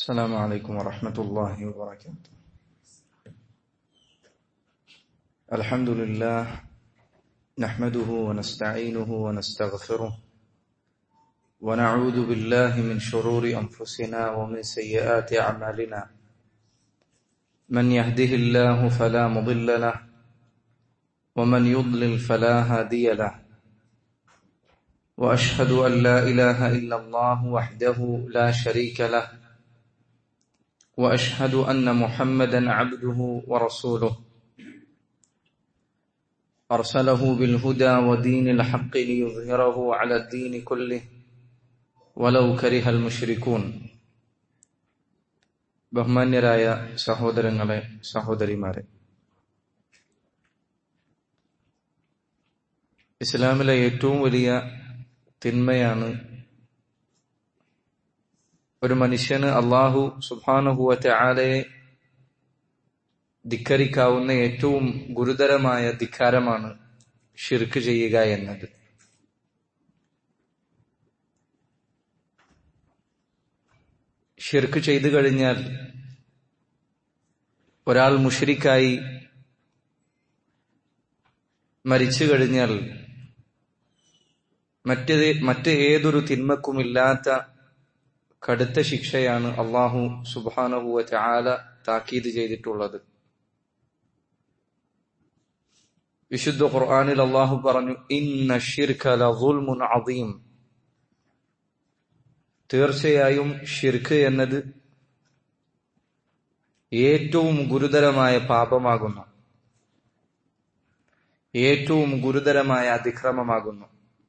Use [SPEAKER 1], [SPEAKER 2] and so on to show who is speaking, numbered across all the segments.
[SPEAKER 1] السلام عليكم ورحمة الله وبركاته الحمد لله نحمده ونستعينه ونستغفره ونعوذ بالله من شرور أنفسنا ومن سيئات أعمالنا من يهده الله فلا مضل له ومن يضلل فلا هادي له واشهد ان لا اله الا الله وحده لا شريك له واشهد ان محمدا عبده ورسوله ارسله بالهدى ودين الحق ليظهره على الدين كله ولو كره المشركون ബഹുമാന്യരായ സഹോദരങ്ങളെ സഹോദരിമാരെ ഇസ്ലാമിലെ ഏറ്റവും വലിയ തിന്മയാണ് ഒരു മനുഷ്യന് അള്ളാഹു സുബാനുഹുവറ്റ ആലയെ ധിക്കരിക്കാവുന്ന ഏറ്റവും ഗുരുതരമായ ധിക്കാരമാണ് ഷിർക്ക് ചെയ്യുക എന്നത് ഷിർക്ക് ചെയ്തു കഴിഞ്ഞാൽ ഒരാൾ മുഷരിക്കായി മരിച്ചു കഴിഞ്ഞാൽ മറ്റ് മറ്റ് ഏതൊരു തിന്മക്കുമില്ലാത്ത കടുത്ത ശിക്ഷയാണ് അള്ളാഹു സുബാനഹുവ ആല താക്കീത് ചെയ്തിട്ടുള്ളത് വിശുദ്ധ ഖുർആാനിൽ അള്ളാഹു പറഞ്ഞു ഇന്ന ഷിർഖുൻ അദീം തീർച്ചയായും ഷിർക്ക് എന്നത് ഏറ്റവും ഗുരുതരമായ പാപമാകുന്നു ഏറ്റവും ഗുരുതരമായ അതിക്രമമാകുന്നു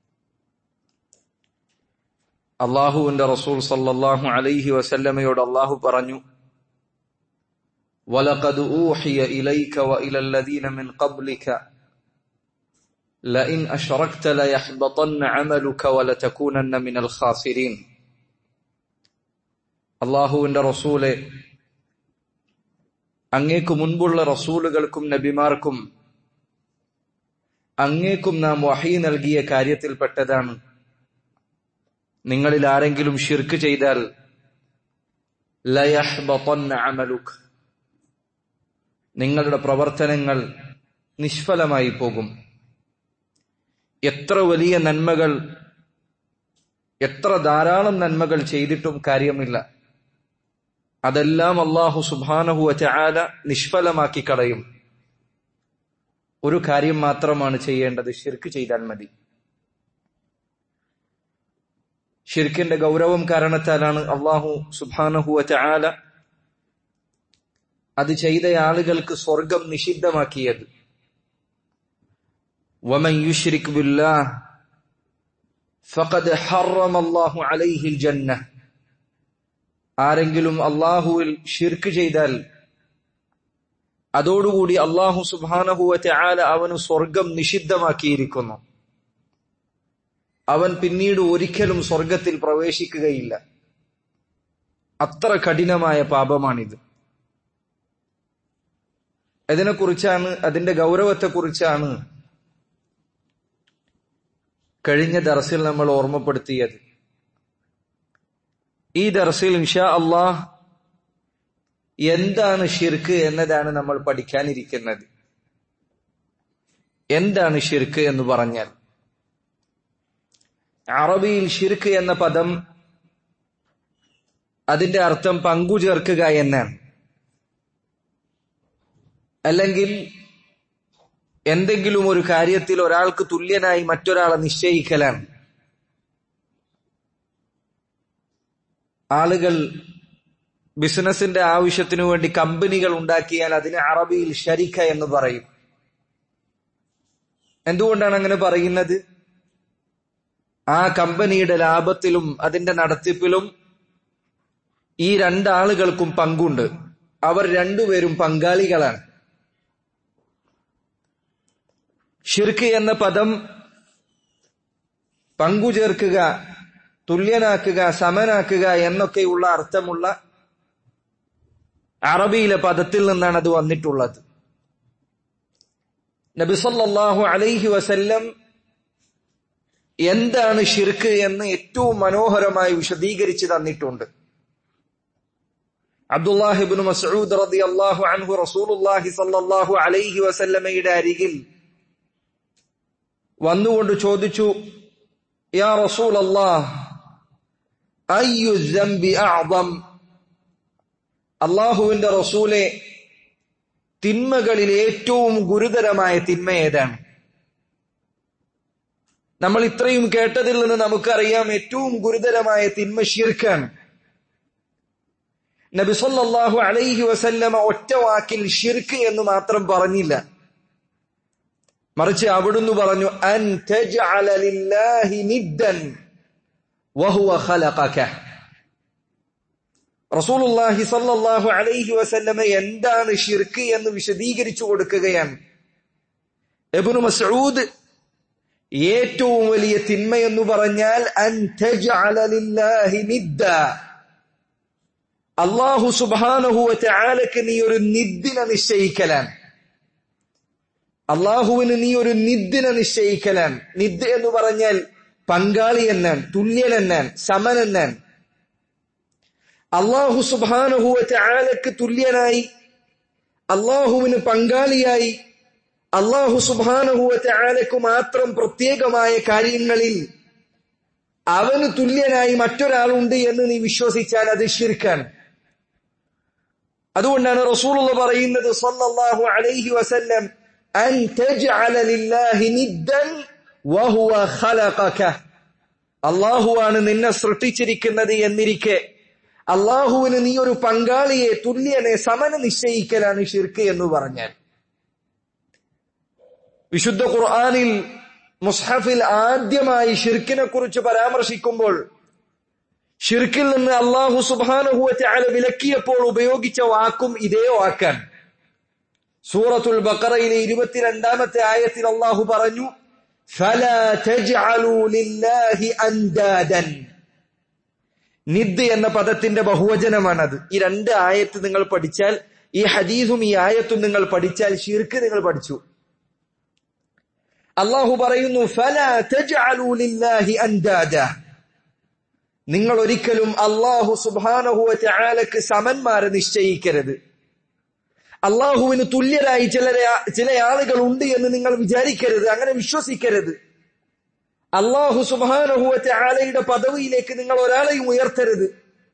[SPEAKER 1] അള്ളാഹുവിന്റെ റസൂൽ സല്ലല്ലാഹു അലൈഹി വസല്ലമയോട് അള്ളാഹു പറഞ്ഞു ولقد أوحي إليك وإلى الذين من قبلك لئن أشركت ليحبطن عملك ولتكونن من الخاسرين അള്ളാഹുവിന്റെ റസൂലെ അങ്ങേക്ക് മുൻപുള്ള റസൂലുകൾക്കും നബിമാർക്കും അങ്ങേക്കും നാം വഹി നൽകിയ കാര്യത്തിൽപ്പെട്ടതാണ് നിങ്ങളിൽ ആരെങ്കിലും ഷിർക്ക് ചെയ്താൽ അമലുക് നിങ്ങളുടെ പ്രവർത്തനങ്ങൾ നിഷ്ഫലമായി പോകും എത്ര വലിയ നന്മകൾ എത്ര ധാരാളം നന്മകൾ ചെയ്തിട്ടും കാര്യമില്ല അതെല്ലാം അള്ളാഹു സുബാനഹു ചാല നിഷ്ഫലമാക്കി കളയും ഒരു കാര്യം മാത്രമാണ് ചെയ്യേണ്ടത് ഷിർക്ക് ചെയ്താൽ മതി ഷിർക്കിന്റെ ഗൗരവം കാരണത്താലാണ് അള്ളാഹു സുബാനഹു ചാല അത് ചെയ്ത ആളുകൾക്ക് സ്വർഗം നിഷിദ്ധമാക്കിയത് ومن يشرك بالله فقد حرم الله عليه الجنة ആരെങ്കിലും അള്ളാഹുവിൽ ഷിർക്ക് ചെയ്താൽ അതോടുകൂടി അള്ളാഹു സുബാനഹുവറ്റ ആല അവന് സ്വർഗം നിഷിദ്ധമാക്കിയിരിക്കുന്നു അവൻ പിന്നീട് ഒരിക്കലും സ്വർഗത്തിൽ പ്രവേശിക്കുകയില്ല അത്ര കഠിനമായ പാപമാണിത് അതിനെക്കുറിച്ചാണ് അതിന്റെ ഗൗരവത്തെക്കുറിച്ചാണ് കഴിഞ്ഞ ദർസിൽ നമ്മൾ ഓർമ്മപ്പെടുത്തിയത് ഈ ദർസിൽ ഇൻഷാ അള്ളാഹ് എന്താണ് ഷിർക്ക് എന്നതാണ് നമ്മൾ പഠിക്കാനിരിക്കുന്നത് എന്താണ് ഷിർക്ക് എന്ന് പറഞ്ഞാൽ അറബിയിൽ ഷിർക്ക് എന്ന പദം അതിന്റെ അർത്ഥം പങ്കു ചേർക്കുക എന്നാണ് അല്ലെങ്കിൽ എന്തെങ്കിലും ഒരു കാര്യത്തിൽ ഒരാൾക്ക് തുല്യനായി മറ്റൊരാളെ നിശ്ചയിക്കലാണ് ആളുകൾ ബിസിനസിന്റെ ആവശ്യത്തിനു വേണ്ടി കമ്പനികൾ ഉണ്ടാക്കിയാൽ അതിന് അറബിയിൽ ഷരിക്ക എന്ന് പറയും എന്തുകൊണ്ടാണ് അങ്ങനെ പറയുന്നത് ആ കമ്പനിയുടെ ലാഭത്തിലും അതിന്റെ നടത്തിപ്പിലും ഈ രണ്ടാളുകൾക്കും പങ്കുണ്ട് അവർ രണ്ടുപേരും പങ്കാളികളാണ് ഷിർക്ക് എന്ന പദം പങ്കുചേർക്കുക തുല്യനാക്കുക സമനാക്കുക എന്നൊക്കെയുള്ള അർത്ഥമുള്ള അറബിയിലെ പദത്തിൽ നിന്നാണ് അത് വന്നിട്ടുള്ളത് നബിസല്ലാഹു അലൈഹി വസല്ലം എന്താണ് ഷിർക്ക് എന്ന് ഏറ്റവും മനോഹരമായി വിശദീകരിച്ച് തന്നിട്ടുണ്ട് അബ്ദുല്ലാഹിബിൻ മസ്ഊദ് റളിയല്ലാഹു അൻഹു റസൂലുള്ളാഹി സ്വല്ലല്ലാഹു അലൈഹി വസല്ലമയുടെ അരികിൽ വന്നുകൊണ്ട് ചോദിച്ചു യാ റസൂലല്ലാഹ് അയ്യു ദംബി അഅദം അള്ളാഹുവിന്റെ റസൂലെ തിന്മകളിൽ ഏറ്റവും ഗുരുതരമായ തിന്മ ഏതാണ് നമ്മൾ ഇത്രയും കേട്ടതിൽ നിന്ന് നമുക്കറിയാം ഏറ്റവും ഗുരുതരമായ തിന്മ ഷിർക്കാണ് നബി സല്ലല്ലാഹു അലൈഹി വസല്ലമ ഒറ്റ വാക്കിൽ ഷിർക്ക് എന്ന് മാത്രം പറഞ്ഞില്ല മറിച്ച് അവിടുന്ന് പറഞ്ഞു അൻ തജ്അല ലില്ലാഹി നിദ്ദൻ വഹുവ ഖലഖക റസൂലുള്ളാഹി സല്ലല്ലാഹു അലൈഹി വസല്ലമ എന്താണ് ഷിർക്ക് എന്ന് വിശദീകരിച്ചു കൊടുക്കുകയാണ് ഇബ്നു മസ്ഊദ് ഏറ്റവും വലിയ തിന്മ എന്ന് പറഞ്ഞാൽ അൻ തജ്അല ലില്ലാഹി നിദ്ദ അള്ളാഹു സുബ്ഹാനഹു വതആലക്ക് നീ ഒരു നിദ്ദിനെ നിശ്ചയിക്കലാണ് അള്ളാഹുവിന് നീ ഒരു നിദ്ദിനെ നിശ്ചയിക്കലാണ് നിദ് എന്ന് പറഞ്ഞാൽ പങ്കാളി എന്നാണ് തുല്യൻ എന്നാണ് സമൻ എന്നാണ് അള്ളാഹു സുബാനുഹുവറ്റ ആലക്ക് തുല്യനായി അള്ളാഹുവിന് പങ്കാളിയായി അള്ളാഹു സുബാനുഹുവറ്റ ആലക്ക് മാത്രം പ്രത്യേകമായ കാര്യങ്ങളിൽ അവന് തുല്യനായി മറ്റൊരാളുണ്ട് എന്ന് നീ വിശ്വസിച്ചാൽ അത് ശിർക്കാണ് അതുകൊണ്ടാണ് റസൂലുള്ള പറയുന്നത് സല്ലല്ലാഹു അലൈഹി വസല്ലം അൻ തജ്അല ലില്ലാഹി നിദ്ദൻ വഹുവ ഖലഖക അള്ളാഹുവാണ് നിന്നെ സൃഷ്ടിച്ചിരിക്കുന്നത് എന്നിരിക്കെ അള്ളാഹുവിന് നീ ഒരു പങ്കാളിയെ തുല്യനെ സമന നിശ്ചയിക്കലാണ് ഷിർക്ക് എന്ന് പറഞ്ഞാൽ വിശുദ്ധ ഖുർആാനിൽ മുസ്ഹഫിൽ ആദ്യമായി ഷിർക്കിനെ കുറിച്ച് പരാമർശിക്കുമ്പോൾ ഷിർക്കിൽ നിന്ന് അള്ളാഹു സുബാനുഹുവറ്റ അല വിലക്കിയപ്പോൾ ഉപയോഗിച്ച വാക്കും ഇതേ വാക്കാണ് സൂറത്തുൽ ബക്കറയിലെ ഇരുപത്തിരണ്ടാമത്തെ ആയത്തിൽ അള്ളാഹു പറഞ്ഞു فلا تجعلوا لله أندادا നിദ് എന്ന പദത്തിന്റെ ബഹുവചനമാണത് ഈ രണ്ട് ആയത്ത് നിങ്ങൾ പഠിച്ചാൽ ഈ ഹദീസും ഈ ആയത്തും നിങ്ങൾ പഠിച്ചാൽ ഷിർക്ക് നിങ്ങൾ പഠിച്ചു അള്ളാഹു പറയുന്നു ഫലാ തജ്അലൂ ലില്ലാഹി അൻദാദ നിങ്ങൾ ഒരിക്കലും അള്ളാഹു സുബ്ഹാനഹു വ തആലക്ക് സമന്മാരെ നിശ്ചയിക്കരുത് അള്ളാഹുവിന് തുല്യരായി ചിലരെ ചില ആളുകൾ ഉണ്ട് എന്ന് നിങ്ങൾ വിചാരിക്കരുത് അങ്ങനെ വിശ്വസിക്കരുത് അള്ളാഹു സുബാനഹുവത്തെ ആലയുടെ പദവിയിലേക്ക് നിങ്ങൾ ഒരാളെയും ഉയർത്തരുത്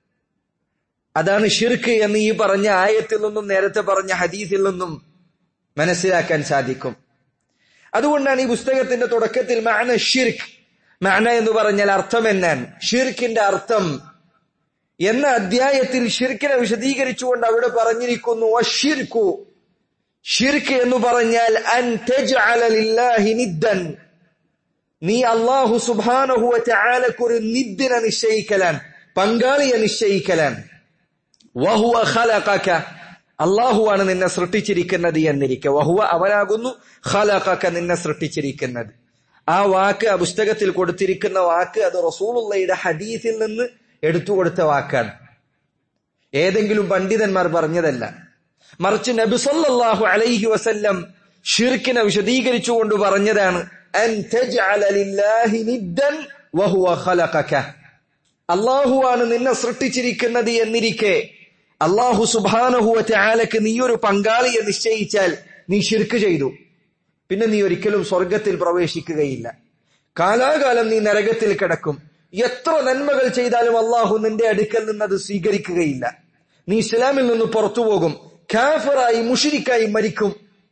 [SPEAKER 1] അതാണ് ഷിർക്ക് എന്ന് ഈ പറഞ്ഞ ആയത്തിൽ നിന്നും നേരത്തെ പറഞ്ഞ ഹദീസിൽ നിന്നും മനസ്സിലാക്കാൻ സാധിക്കും അതുകൊണ്ടാണ് ഈ പുസ്തകത്തിന്റെ തുടക്കത്തിൽ മാന ഷിർക്ക് മാന എന്ന് പറഞ്ഞാൽ അർത്ഥം എന്നാണ് ഷിർക്കിന്റെ അർത്ഥം എന്ന അധ്യായത്തിൽ ഷിർക്കിനെ വിശദീകരിച്ചുകൊണ്ട് അവിടെ പറഞ്ഞിരിക്കുന്നു അഷിർക്കു ഷിർക്ക് എന്ന് പറഞ്ഞാൽ അൻ തജ്അല ലില്ലാഹി നിദ്ദൻ നീ അള്ളാഹു സുബാനഹുവറ്റ ആലക്കൊരു നിദ്ദിനെ നിശ്ചയിക്കലാൻ പങ്കാളിയെ നിശ്ചയിക്കലാൻ വഹുവ ഖലഖക അള്ളാഹുവാണ് നിന്നെ സൃഷ്ടിച്ചിരിക്കുന്നത് എന്നിരിക്കെ വഹുവ അവനാകുന്നു ഖലഖക നിന്നെ സൃഷ്ടിച്ചിരിക്കുന്നത് ആ വാക്ക് ആ പുസ്തകത്തിൽ കൊടുത്തിരിക്കുന്ന വാക്ക് അത് റസൂലുള്ളയുടെ ഹദീസിൽ നിന്ന് എടുത്തു കൊടുത്ത വാക്കാണ് ഏതെങ്കിലും പണ്ഡിതന്മാർ പറഞ്ഞതല്ല മറിച്ച് നബി സല്ലല്ലാഹു അലൈഹി വസല്ലം ഷിർക്കിനെ വിശദീകരിച്ചുകൊണ്ട് പറഞ്ഞതാണ് അൻ തജ്അല ലില്ലാഹി നിദ്ദൻ വഹുവ ഖലഖക അള്ളാഹുവാണ് നിന്നെ സൃഷ്ടിച്ചിരിക്കുന്നത് എന്നിരിക്കെ അള്ളാഹു സുബ്ഹാനഹു വ തആലക്ക് നീ ഒരു പങ്കാളിയെ നിശ്ചയിച്ചാൽ നീ ഷിർക്ക് ചെയ്തു പിന്നെ നീ ഒരിക്കലും സ്വർഗത്തിൽ പ്രവേശിക്കുകയില്ല കാലാകാലം നീ നരകത്തിൽ കിടക്കും എത്ര നന്മകൾ ചെയ്താലും അള്ളാഹു നിന്റെ അടുക്കൽ നിന്ന് അത് സ്വീകരിക്കുകയില്ല നീ ഇസ്ലാമിൽ നിന്ന് പുറത്തു പോകും ഖാഫറായി മുഷിരിക്കായി മരിക്കും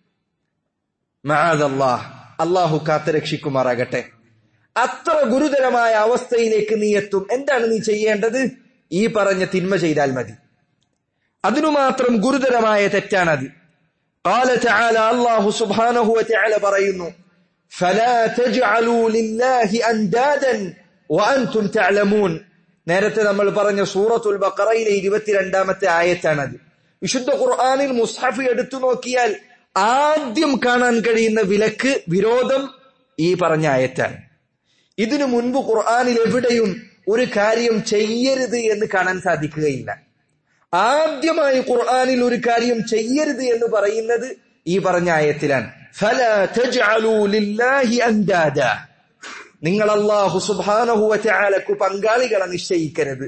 [SPEAKER 1] മഹാദല്ലാഹ് അള്ളാഹു കാത്തുരക്ഷിക്കുമാറാകട്ടെ അത്ര ഗുരുതരമായ അവസ്ഥയിലേക്ക് നീ എത്തും എന്താണ് നീ ചെയ്യേണ്ടത് ഈ പറഞ്ഞ തിന്മ ചെയ്താൽ മതി അതിനു മാത്രം ഗുരുതരമായ തെറ്റാണത് قال تعالى الله سبحانه وتعالى പറയുന്നു فلا تجعلوا لله اندادا وانتم تعلمون നേരത്തെ നമ്മൾ പറഞ്ഞ സൂറത്തുൽ ബഖറയിലെ ഇരുപത്തിരണ്ടാമത്തെ ആയത്താണത് വിശുദ്ധ ഖുർആനിൽ മുസ്ഹഫ് എടുത്തു നോക്കിയാൽ ആദ്യം കാണാൻ കഴിയുന്ന വിലക്ക് വിരോധം ഈ പറഞ്ഞ ആയത്താണ് ഇതിനു മുൻപ് ഖുർആനിൽ എവിടെയും ഒരു കാര്യം ചെയ്യരുത് എന്ന് കാണാൻ സാധിക്കുകയില്ല ആദ്യമായി ഖുർആനിൽ ഒരു കാര്യം ചെയ്യരുത് എന്ന് പറയുന്നത് ഈ പറഞ്ഞ ആയത്തിലാണ് ഫലാ തജ്അലൂ ലില്ലാഹി അൻദാദ നിങ്ങൾ അല്ലാഹു സുബ്ഹാനഹു വ തആലക്കു പങ്കാളികളെ നിശ്ചയിക്കരുത്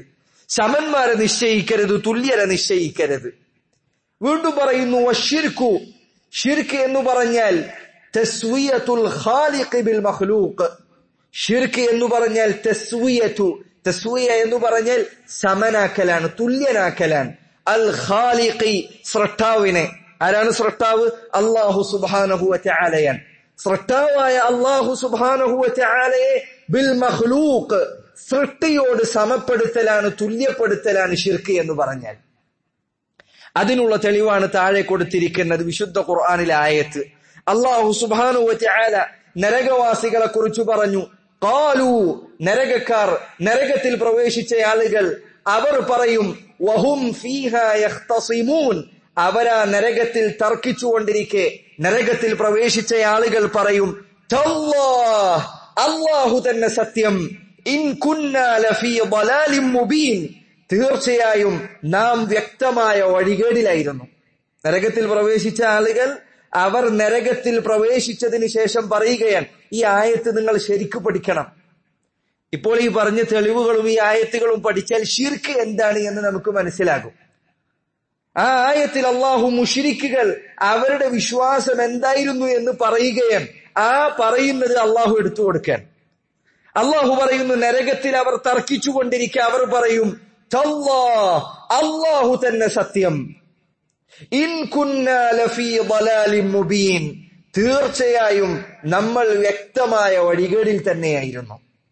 [SPEAKER 1] സമന്മാരെ നിശ്ചയിക്കരുത് തുല്യരെ നിശ്ചയിക്കരുത് വീണ്ടും പറയുന്നു ഷിർക്കു ഷിർക്ക് എന്ന് പറഞ്ഞാൽ തസ്വിയത്തുൽ ഖാലിഖ് ബിൽ മഖ്ലൂഖ് ഷിർക്ക് എന്ന് പറഞ്ഞാൽ തസ്വിയത്തു തസ്വിയ എന്ന് പറഞ്ഞാൽ സമനാക്കലാണ് തുല്യനാക്കലാണ് അൽ ഖാലിഖി സൃഷ്ടാവിനെ ആരാണ് സൃഷ്ടാവ് അള്ളാഹു സുബാനഹുവ ചാലയാണ് സൃഷ്ടാവായ അള്ളാഹു സുബാനഹുവ ചാലയെ ബിൽ മഖ്ലൂഖ് സൃഷ്ടിയോട് സമപ്പെടുത്തലാണ് തുല്യപ്പെടുത്തലാണ് ഷിർക്ക് എന്ന് പറഞ്ഞാൽ അതിനുള്ള തെളിവാണ് താഴെ കൊടുത്തിരിക്കുന്നത് വിശുദ്ധ ഖുർആാനിലെ ആയത്ത് അള്ളാഹു സുബാനുവ ചാല നരകവാസികളെ കുറിച്ച് പറഞ്ഞു കാലു നരകക്കാർ നരകത്തിൽ പ്രവേശിച്ച ആളുകൾ അവർ പറയും വഹും ഫീഹ യഖ്തസിമൂൻ അവരാ നരകത്തിൽ തർക്കിച്ചുകൊണ്ടിരിക്കെ നരകത്തിൽ പ്രവേശിച്ച ആളുകൾ പറയും "തല്ലാഹ്, അല്ലാഹു തന്നെ സത്യം ഇൻ കുന്നാ ലഫീ ളലാലിൻ മുബീൻ തീർച്ചയായും നാം വ്യക്തമായ വഴികേടിലായിരുന്നു നരകത്തിൽ പ്രവേശിച്ച ആളുകൾ അവർ നരകത്തിൽ പ്രവേശിച്ചതിന് ശേഷം പറയുകയാണ് ഈ ആയത്ത് നിങ്ങൾ ശരിക്കു പഠിക്കണം ഇപ്പോൾ ഈ പറഞ്ഞ തെളിവുകളും ഈ ആയത്തുകളും പഠിച്ചാൽ ഷിർക്ക് എന്താണ് എന്ന് നമുക്ക് മനസ്സിലാകും ആ ആയത്തിൽ അള്ളാഹു മുഷിരിക്കുകൾ അവരുടെ വിശ്വാസം എന്തായിരുന്നു എന്ന് പറയുകയാണ് ആ പറയുന്നത് അള്ളാഹു എടുത്തു കൊടുക്കാൻ അള്ളാഹു പറയുന്നു നരകത്തിൽ അവർ തർക്കിച്ചുകൊണ്ടിരിക്കെ അവർ പറയും "തല്ലാഹ്, അള്ളാഹു തന്നെ സത്യം ഇൻ കുന്നാ ലഫീ ളലാലിൻ മുബീൻ തീർച്ചയായും നമ്മൾ വ്യക്തമായ വഴികേടിൽ തന്നെയായിരുന്നു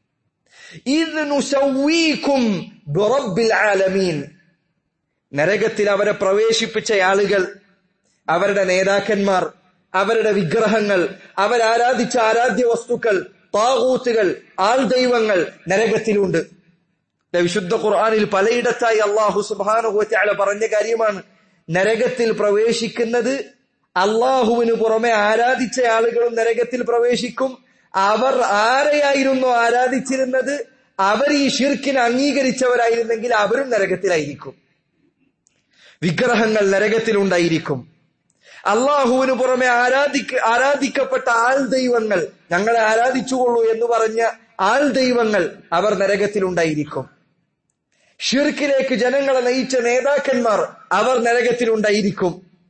[SPEAKER 1] ഇത് നുസവ്വീക്കും ബിറബ്ബിൽ ആലമീൻ നരകത്തിൽ അവരെ പ്രവേശിപ്പിച്ച ആളുകൾ അവരുടെ നേതാക്കന്മാർ അവരുടെ വിഗ്രഹങ്ങൾ അവരാരാധിച്ച ആരാധ്യ വസ്തുക്കൾ താകൂത്തുകൾ ആൾ ദൈവങ്ങൾ നരകത്തിലുണ്ട് വിശുദ്ധ ഖുർആാനിൽ പലയിടത്തായി അള്ളാഹു സുബാനുഹുല പറഞ്ഞ കാര്യമാണ് നരകത്തിൽ പ്രവേശിക്കുന്നത് അള്ളാഹുവിന് പുറമെ ആരാധിച്ച ആളുകളും നരകത്തിൽ പ്രവേശിക്കും അവർ ആരെയായിരുന്നു ആരാധിച്ചിരുന്നത് അവർ ഈ ഷിർക്കിനെ അംഗീകരിച്ചവരായിരുന്നെങ്കിൽ അവരും നരകത്തിലായിരിക്കും വിഗ്രഹങ്ങൾ നരകത്തിലുണ്ടായിരിക്കും അള്ളാഹുവിന് പുറമെ ആരാധിക്ക ആരാധിക്കപ്പെട്ട ആൾ ദൈവങ്ങൾ ഞങ്ങളെ ആരാധിച്ചുകൊള്ളൂ എന്ന് പറഞ്ഞ ആൾ ദൈവങ്ങൾ അവർ നരകത്തിലുണ്ടായിരിക്കും ഷിർക്കിലേക്ക് ജനങ്ങളെ നയിച്ച നേതാക്കന്മാർ അവർ നരകത്തിലുണ്ടായിരിക്കും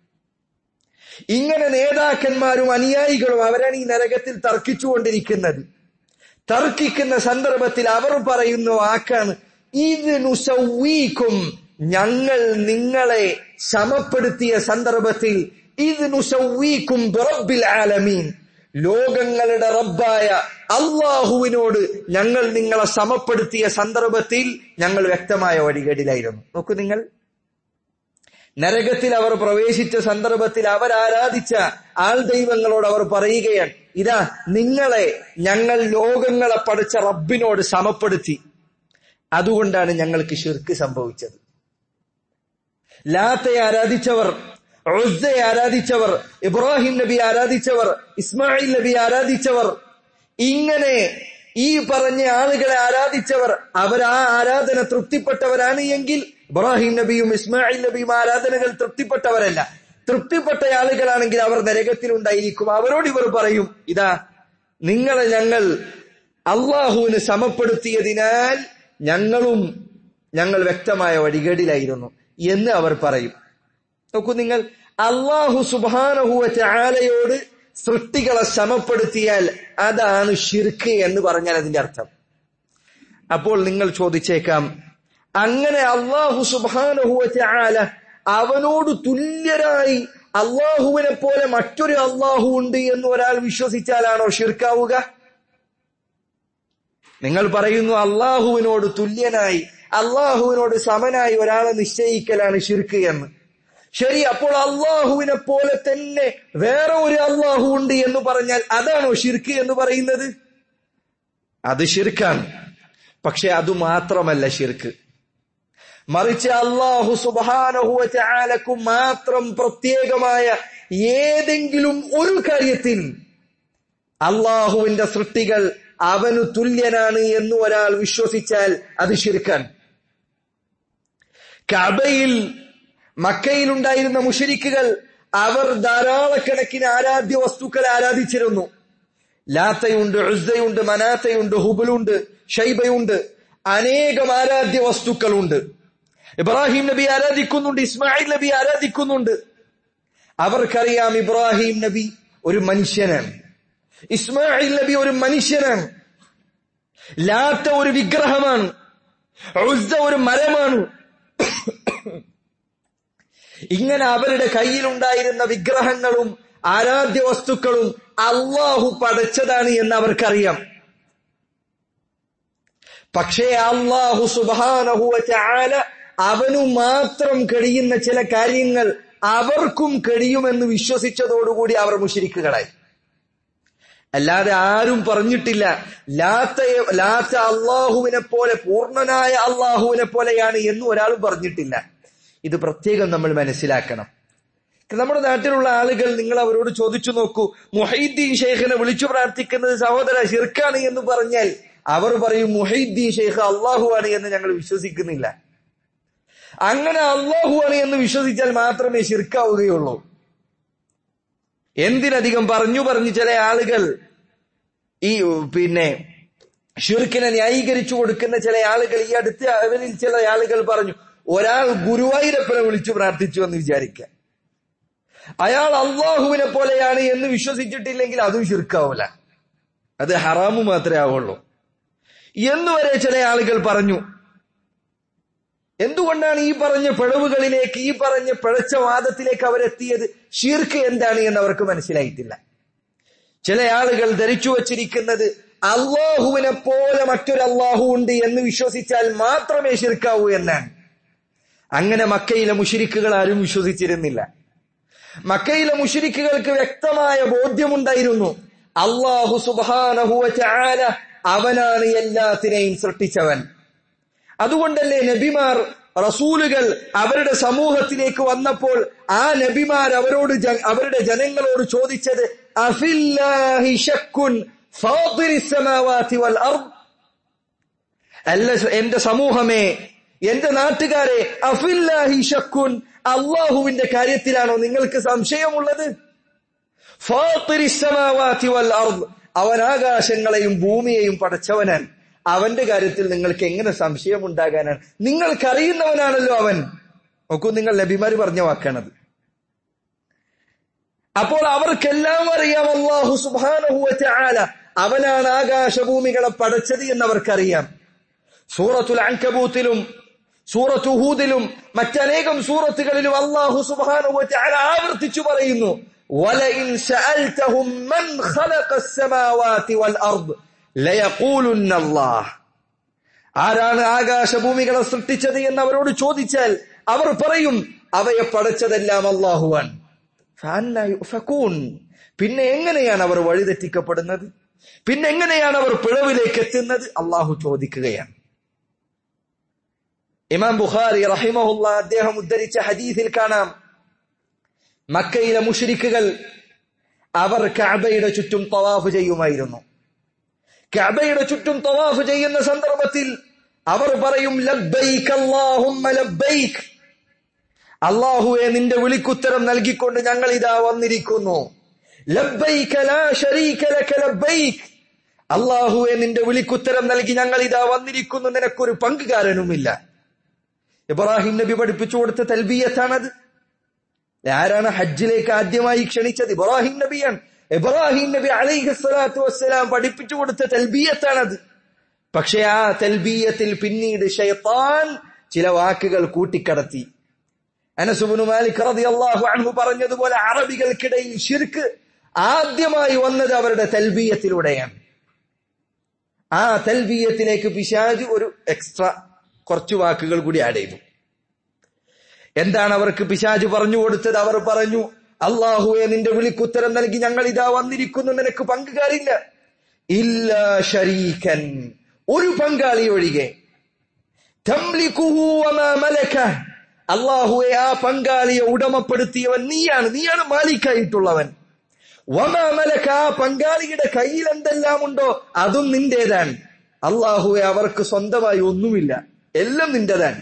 [SPEAKER 1] ഇങ്ങനെ നേതാക്കന്മാരും അനുയായികളും അവരാണ് ഈ നരകത്തിൽ തർക്കിച്ചുകൊണ്ടിരിക്കുന്നത് തർക്കിക്കുന്ന സന്ദർഭത്തിൽ അവർ പറയുന്ന വാക്കാണ് ഇത് നുസവീക്കും ഞങ്ങൾ നിങ്ങളെ സമപ്പെടുത്തിയ സന്ദർഭത്തിൽ ഇത് നുസവീക്കും ബിറബ്ബിൽ ആലമീൻ ലോകങ്ങളുടെ റബ്ബായ അള്ളാഹുവിനോട് ഞങ്ങൾ നിങ്ങളെ സമപ്പെടുത്തിയ സന്ദർഭത്തിൽ ഞങ്ങൾ വ്യക്തമായ വഴികേടിലായിരുന്നു നോക്കൂ നിങ്ങൾ നരകത്തിൽ അവർ പ്രവേശിച്ച സന്ദർഭത്തിൽ അവർ ആരാധിച്ച ആൾ ദൈവങ്ങളോട് അവർ പറയുകയാണ് ഇതാ നിങ്ങളെ ഞങ്ങൾ ലോകങ്ങളെ പഠിച്ച റബ്ബിനോട് സമപ്പെടുത്തി അതുകൊണ്ടാണ് ഞങ്ങൾക്ക് ഷിർക്ക് സംഭവിച്ചത് ലാത്തെ ആരാധിച്ചവർ ഉസ്സയെ ആരാധിച്ചവർ ഇബ്രാഹിം നബി ആരാധിച്ചവർ ഇസ്മായിൽ നബി ആരാധിച്ചവർ ഇങ്ങനെ ഈ പറഞ്ഞ ആളുകളെ ആരാധിച്ചവർ അവർ ആ ആരാധന തൃപ്തിപ്പെട്ടവരാണ് എങ്കിൽ ഇബ്രാഹിം നബിയും ഇസ്മായിൽ നബിയും ആരാധനകൾ തൃപ്തിപ്പെട്ടവരല്ല തൃപ്തിപ്പെട്ട ആളുകളാണെങ്കിൽ അവർ നരകത്തിൽ ഉണ്ടായിരിക്കും അവരോട് ഇവർ പറയും ഇതാ നിങ്ങളെ ഞങ്ങൾ അള്ളാഹുവിന് സമപ്പെടുത്തിയതിനാൽ ഞങ്ങളും ഞങ്ങൾ വ്യക്തമായ വഴികേടിലായിരുന്നു എന്ന് അവർ പറയും നോക്കൂ നിങ്ങൾ അള്ളാഹു സുബാനഹുവ ചാലയോട് സൃഷ്ടികളെ സമപ്പെടുത്തിയാൽ അതാണ് ഷിർക്ക് എന്ന് പറഞ്ഞാൽ അതിന്റെ അർത്ഥം അപ്പോൾ നിങ്ങൾ ചോദിച്ചേക്കാം അങ്ങനെ അള്ളാഹു സുബാനഹുവ ചാല അവനോട് തുല്യരായി അള്ളാഹുവിനെ പോലെ മറ്റൊരു അള്ളാഹു ഉണ്ട് എന്ന് ഒരാൾ വിശ്വസിച്ചാലാണോ ഷിർക്കാവുക നിങ്ങൾ പറയുന്നു അള്ളാഹുവിനോട് തുല്യനായി അള്ളാഹുവിനോട് സമനായി ഒരാളെ നിശ്ചയിക്കലാണ് ഷിർക്ക് എന്ന് ശരി അപ്പോൾ അള്ളാഹുവിനെ പോലെ തന്നെ വേറെ ഒരു അള്ളാഹു ഉണ്ട് എന്ന് പറഞ്ഞാൽ അതാണോ ഷിർക്ക് എന്ന് പറയുന്നത് അത് ഷിർക്കാണ് പക്ഷെ അത് മാത്രമല്ല ഷിർക്ക് മറിച്ച് അള്ളാഹു സുബാനഹുവലക്കു മാത്രം പ്രത്യേകമായ ഏതെങ്കിലും ഒരു കാര്യത്തിൽ അള്ളാഹുവിന്റെ സൃഷ്ടികൾ അവനു തുല്യനാണ് എന്ന് ഒരാൾ വിശ്വസിച്ചാൽ അത് ശിർക്കാൻ കബയിൽ മക്കയിലുണ്ടായിരുന്ന മുഷരിക്കുകൾ അവർ ധാരാളക്കണക്കിന് ആരാധ്യ വസ്തുക്കളെ ആരാധിച്ചിരുന്നു ലാത്തയുണ്ട് ഉസ്സയുണ്ട് മനാത്തയുണ്ട് ഹുബലുണ്ട് ഷൈബയുണ്ട് അനേകം ആരാധ്യ വസ്തുക്കളുണ്ട് ഇബ്രാഹിം നബി ആരാധിക്കുന്നുണ്ട് ഇസ്മായിൽ നബി ആരാധിക്കുന്നുണ്ട് അവർക്കറിയാം ഇബ്രാഹിം നബി ഒരു മനുഷ്യനാണ് ഇസ്മായിൽ നബി ഒരു മനുഷ്യനാണ് ലാത്ത ഒരു വിഗ്രഹമാണ് ഉസ്സ ഒരു മരമാണ് ഇങ്ങനെ അവരുടെ കയ്യിലുണ്ടായിരുന്ന വിഗ്രഹങ്ങളും ആരാധ്യ വസ്തുക്കളും അള്ളാഹു പടച്ചതാണ് എന്ന് അവർക്കറിയാം പക്ഷേ അള്ളാഹു സുബാനഹുവല അവനു മാത്രം കഴിയുന്ന ചില കാര്യങ്ങൾ അവർക്കും കഴിയുമെന്ന് വിശ്വസിച്ചതോടുകൂടി അവർ മുഷിരിക്കുകളായി അല്ലാതെ ആരും പറഞ്ഞിട്ടില്ല ലാത്തയെ ലാത്ത അള്ളാഹുവിനെ പോലെ പൂർണ്ണനായ അള്ളാഹുവിനെ പോലെയാണ് എന്നും ഒരാളും പറഞ്ഞിട്ടില്ല ഇത് പ്രത്യേകം നമ്മൾ മനസ്സിലാക്കണം നമ്മുടെ നാട്ടിലുള്ള ആളുകൾ നിങ്ങൾ അവരോട് ചോദിച്ചു നോക്കൂ മുഹൈദ്ദീൻ ഷെയ്ഖിനെ വിളിച്ചു പ്രാർത്ഥിക്കുന്നത് സഹോദര ഷിർക്കാണ് എന്ന് പറഞ്ഞാൽ അവർ പറയും മുഹൈദ്ദീൻ ഷെയ്ഖ് അള്ളാഹു ആണ് എന്ന് ഞങ്ങൾ വിശ്വസിക്കുന്നില്ല അങ്ങനെ അള്ളാഹു ആണ് എന്ന് വിശ്വസിച്ചാൽ മാത്രമേ ഷിർക്കാവുകയുള്ളൂ എന്തിനധികം പറഞ്ഞു പറഞ്ഞു ചില ആളുകൾ ഈ പിന്നെ ഷിർക്കിനെ ന്യായീകരിച്ചു കൊടുക്കുന്ന ചില ആളുകൾ ഈ അടുത്ത അവരിൽ ചില ആളുകൾ പറഞ്ഞു ഒരാൾ ഗുരുവായൂരപ്പനെ വിളിച്ചു പ്രാർത്ഥിച്ചു എന്ന് വിചാരിക്കുക അയാൾ അള്ളാഹുവിനെ പോലെയാണ് എന്ന് വിശ്വസിച്ചിട്ടില്ലെങ്കിൽ അതും ഷിർക്കാവൂല അത് ഹറാമു മാത്രമേ ആവുള്ളൂ എന്നുവരെ ചില ആളുകൾ പറഞ്ഞു എന്തുകൊണ്ടാണ് ഈ പറഞ്ഞ പിഴവുകളിലേക്ക് ഈ പറഞ്ഞ പിഴച്ച വാദത്തിലേക്ക് അവരെത്തിയത് ഷീർക്ക് എന്താണ് എന്ന് അവർക്ക് മനസ്സിലായിട്ടില്ല ചില ആളുകൾ ധരിച്ചു വച്ചിരിക്കുന്നത് അള്ളാഹുവിനെ പോലെ മറ്റൊരു അള്ളാഹു ഉണ്ട് എന്ന് വിശ്വസിച്ചാൽ മാത്രമേ ഷിർക്കാവൂ എന്നാണ് അങ്ങനെ മക്കയിലെ മുഷിരിക്കുകൾ ആരും വിശ്വസിച്ചിരുന്നില്ല മക്കയിലെ മുഷിരിക്കുകൾക്ക് വ്യക്തമായ ബോധ്യമുണ്ടായിരുന്നു അള്ളാഹു സുബാനഹുവ ചാല അവനാണ് എല്ലാത്തിനെയും സൃഷ്ടിച്ചവൻ അതുകൊണ്ടല്ലേ നബിമാർ റസൂലുകൾ അവരുടെ സമൂഹത്തിലേക്ക് വന്നപ്പോൾ ആ നബിമാർ അവരോട് അവരുടെ ജനങ്ങളോട് ചോദിച്ചത് അഫില്ലാഹി ഷക്കുൻ വൽ അർദ് അല്ല എന്റെ സമൂഹമേ എന്റെ നാട്ടുകാരെ അഫില്ലാഹി ഷക്കുൻ അള്ളാഹുവിന്റെ കാര്യത്തിലാണോ നിങ്ങൾക്ക് സംശയമുള്ളത് വൽ അർദ് അവൻ ആകാശങ്ങളെയും ഭൂമിയെയും പടച്ചവനാണ് അവന്റെ കാര്യത്തിൽ നിങ്ങൾക്ക് എങ്ങനെ സംശയം ഉണ്ടാകാനാണ് നിങ്ങൾക്കറിയുന്നവനാണല്ലോ അവൻ നോക്കൂ നിങ്ങൾ നബിമാര് പറഞ്ഞ വാക്കാണത് അപ്പോൾ അവർക്കെല്ലാം അറിയാം അള്ളാഹു സുബാനഹുല അവനാണ് ആകാശഭൂമികളെ പടച്ചത് എന്നവർക്കറിയാം സൂറത്തുൽ അങ്കബൂത്തിലും സൂറത്ത് ഹൂദിലും മറ്റനേകം സൂറത്തുകളിലും അള്ളാഹു സുബാനുവല ആവർത്തിച്ചു പറയുന്നു وَلَئِنْ سَأَلْتَهُمْ مَنْ خَلَقَ السَّمَاوَاتِ وَالْأَرْضِ لَيَقُولُنَّ اللَّهُ ആരാണ് ആകാശഭൂമികളെ സൃഷ്ടിച്ചത് എന്ന് അവരോട് ചോദിച്ചാൽ അവർ പറയും അവയെ പടച്ചതെല്ലാം അള്ളാഹുവാൻ പിന്നെ എങ്ങനെയാണ് അവർ വഴിതെറ്റിക്കപ്പെടുന്നത് പിന്നെ എങ്ങനെയാണ് അവർ പിഴവിലേക്ക് എത്തുന്നത് അള്ളാഹു ചോദിക്കുകയാണ് ഇമാം ബുഖാരി റഹിമഹുല്ല അദ്ദേഹം ഉദ്ധരിച്ച ഹദീസിൽ കാണാം മക്കയിലെ മുഷരിക്കുകൾ അവർ കഅബയുടെ ചുറ്റും തവാഫ് ചെയ്യുമായിരുന്നു കഅബയുടെ ചുറ്റും തവാഫ് ചെയ്യുന്ന സന്ദർഭത്തിൽ അവർ പറയും ലബ്ബൈക് അല്ലാഹുമ്മ ലബ്ബൈക് അള്ളാഹുവെ നിന്റെ വിളിക്കുത്തരം നൽകിക്കൊണ്ട് ഞങ്ങൾ ഇതാ വന്നിരിക്കുന്നു ലബ്ബൈക ലാ ശരീക ലക ലബ്ബൈക് അള്ളാഹുവെ നിന്റെ വിളിക്കുത്തരം നൽകി ഞങ്ങൾ ഇതാ വന്നിരിക്കുന്നു നിനക്കൊരു പങ്കുകാരനുമില്ല ഇബ്രാഹിം നബി പഠിപ്പിച്ചു കൊടുത്ത തൽബിയത്താണത് ആരാണ് ഹജ്ജിലേക്ക് ആദ്യമായി ക്ഷണിച്ചത് ഇബ്രാഹിം നബിയാണ് ഇബ്രാഹിം നബി അലൈഹി സ്വലാത്തു വസ്സലാം പഠിപ്പിച്ചു കൊടുത്ത തൽബിയത്താണത് പക്ഷെ ആ തൽബീയത്തിൽ പിന്നീട് ഷൈത്താൻ ചില വാക്കുകൾ കൂട്ടിക്കടത്തി അനസുബിനു മാലിക് റളിയല്ലാഹു അൻഹു പറഞ്ഞതുപോലെ അറബികൾക്കിടയിൽ ഷിർക്ക് ആദ്യമായി വന്നത് അവരുടെ തൽബീയത്തിലൂടെയാണ് ആ തൽബീയത്തിലേക്ക് പിശാജ് ഒരു എക്സ്ട്രാ കുറച്ചു വാക്കുകൾ കൂടി ആഡ് ചെയ്തു എന്താണ് അവർക്ക് പിശാജ് പറഞ്ഞു കൊടുത്തത് അവർ പറഞ്ഞു അള്ളാഹുവെ നിന്റെ വിളിക്കുത്തരം നൽകി ഞങ്ങൾ ഇതാ വന്നിരിക്കുന്നു നിനക്ക് പങ്കുകാരില്ല ഇല്ല ഷരീക്കൻ ഒരു പങ്കാളി ഒഴികെ അള്ളാഹുവെ ആ പങ്കാളിയെ ഉടമപ്പെടുത്തിയവൻ നീയാണ് നീയാണ് മാലിക്കായിട്ടുള്ളവൻ വമാമലക്ക ആ പങ്കാളിയുടെ കയ്യിൽ എന്തെല്ലാം ഉണ്ടോ അതും നിന്റേതാണ് അള്ളാഹുവെ അവർക്ക് സ്വന്തമായി ഒന്നുമില്ല എല്ലാം നിന്റേതാണ്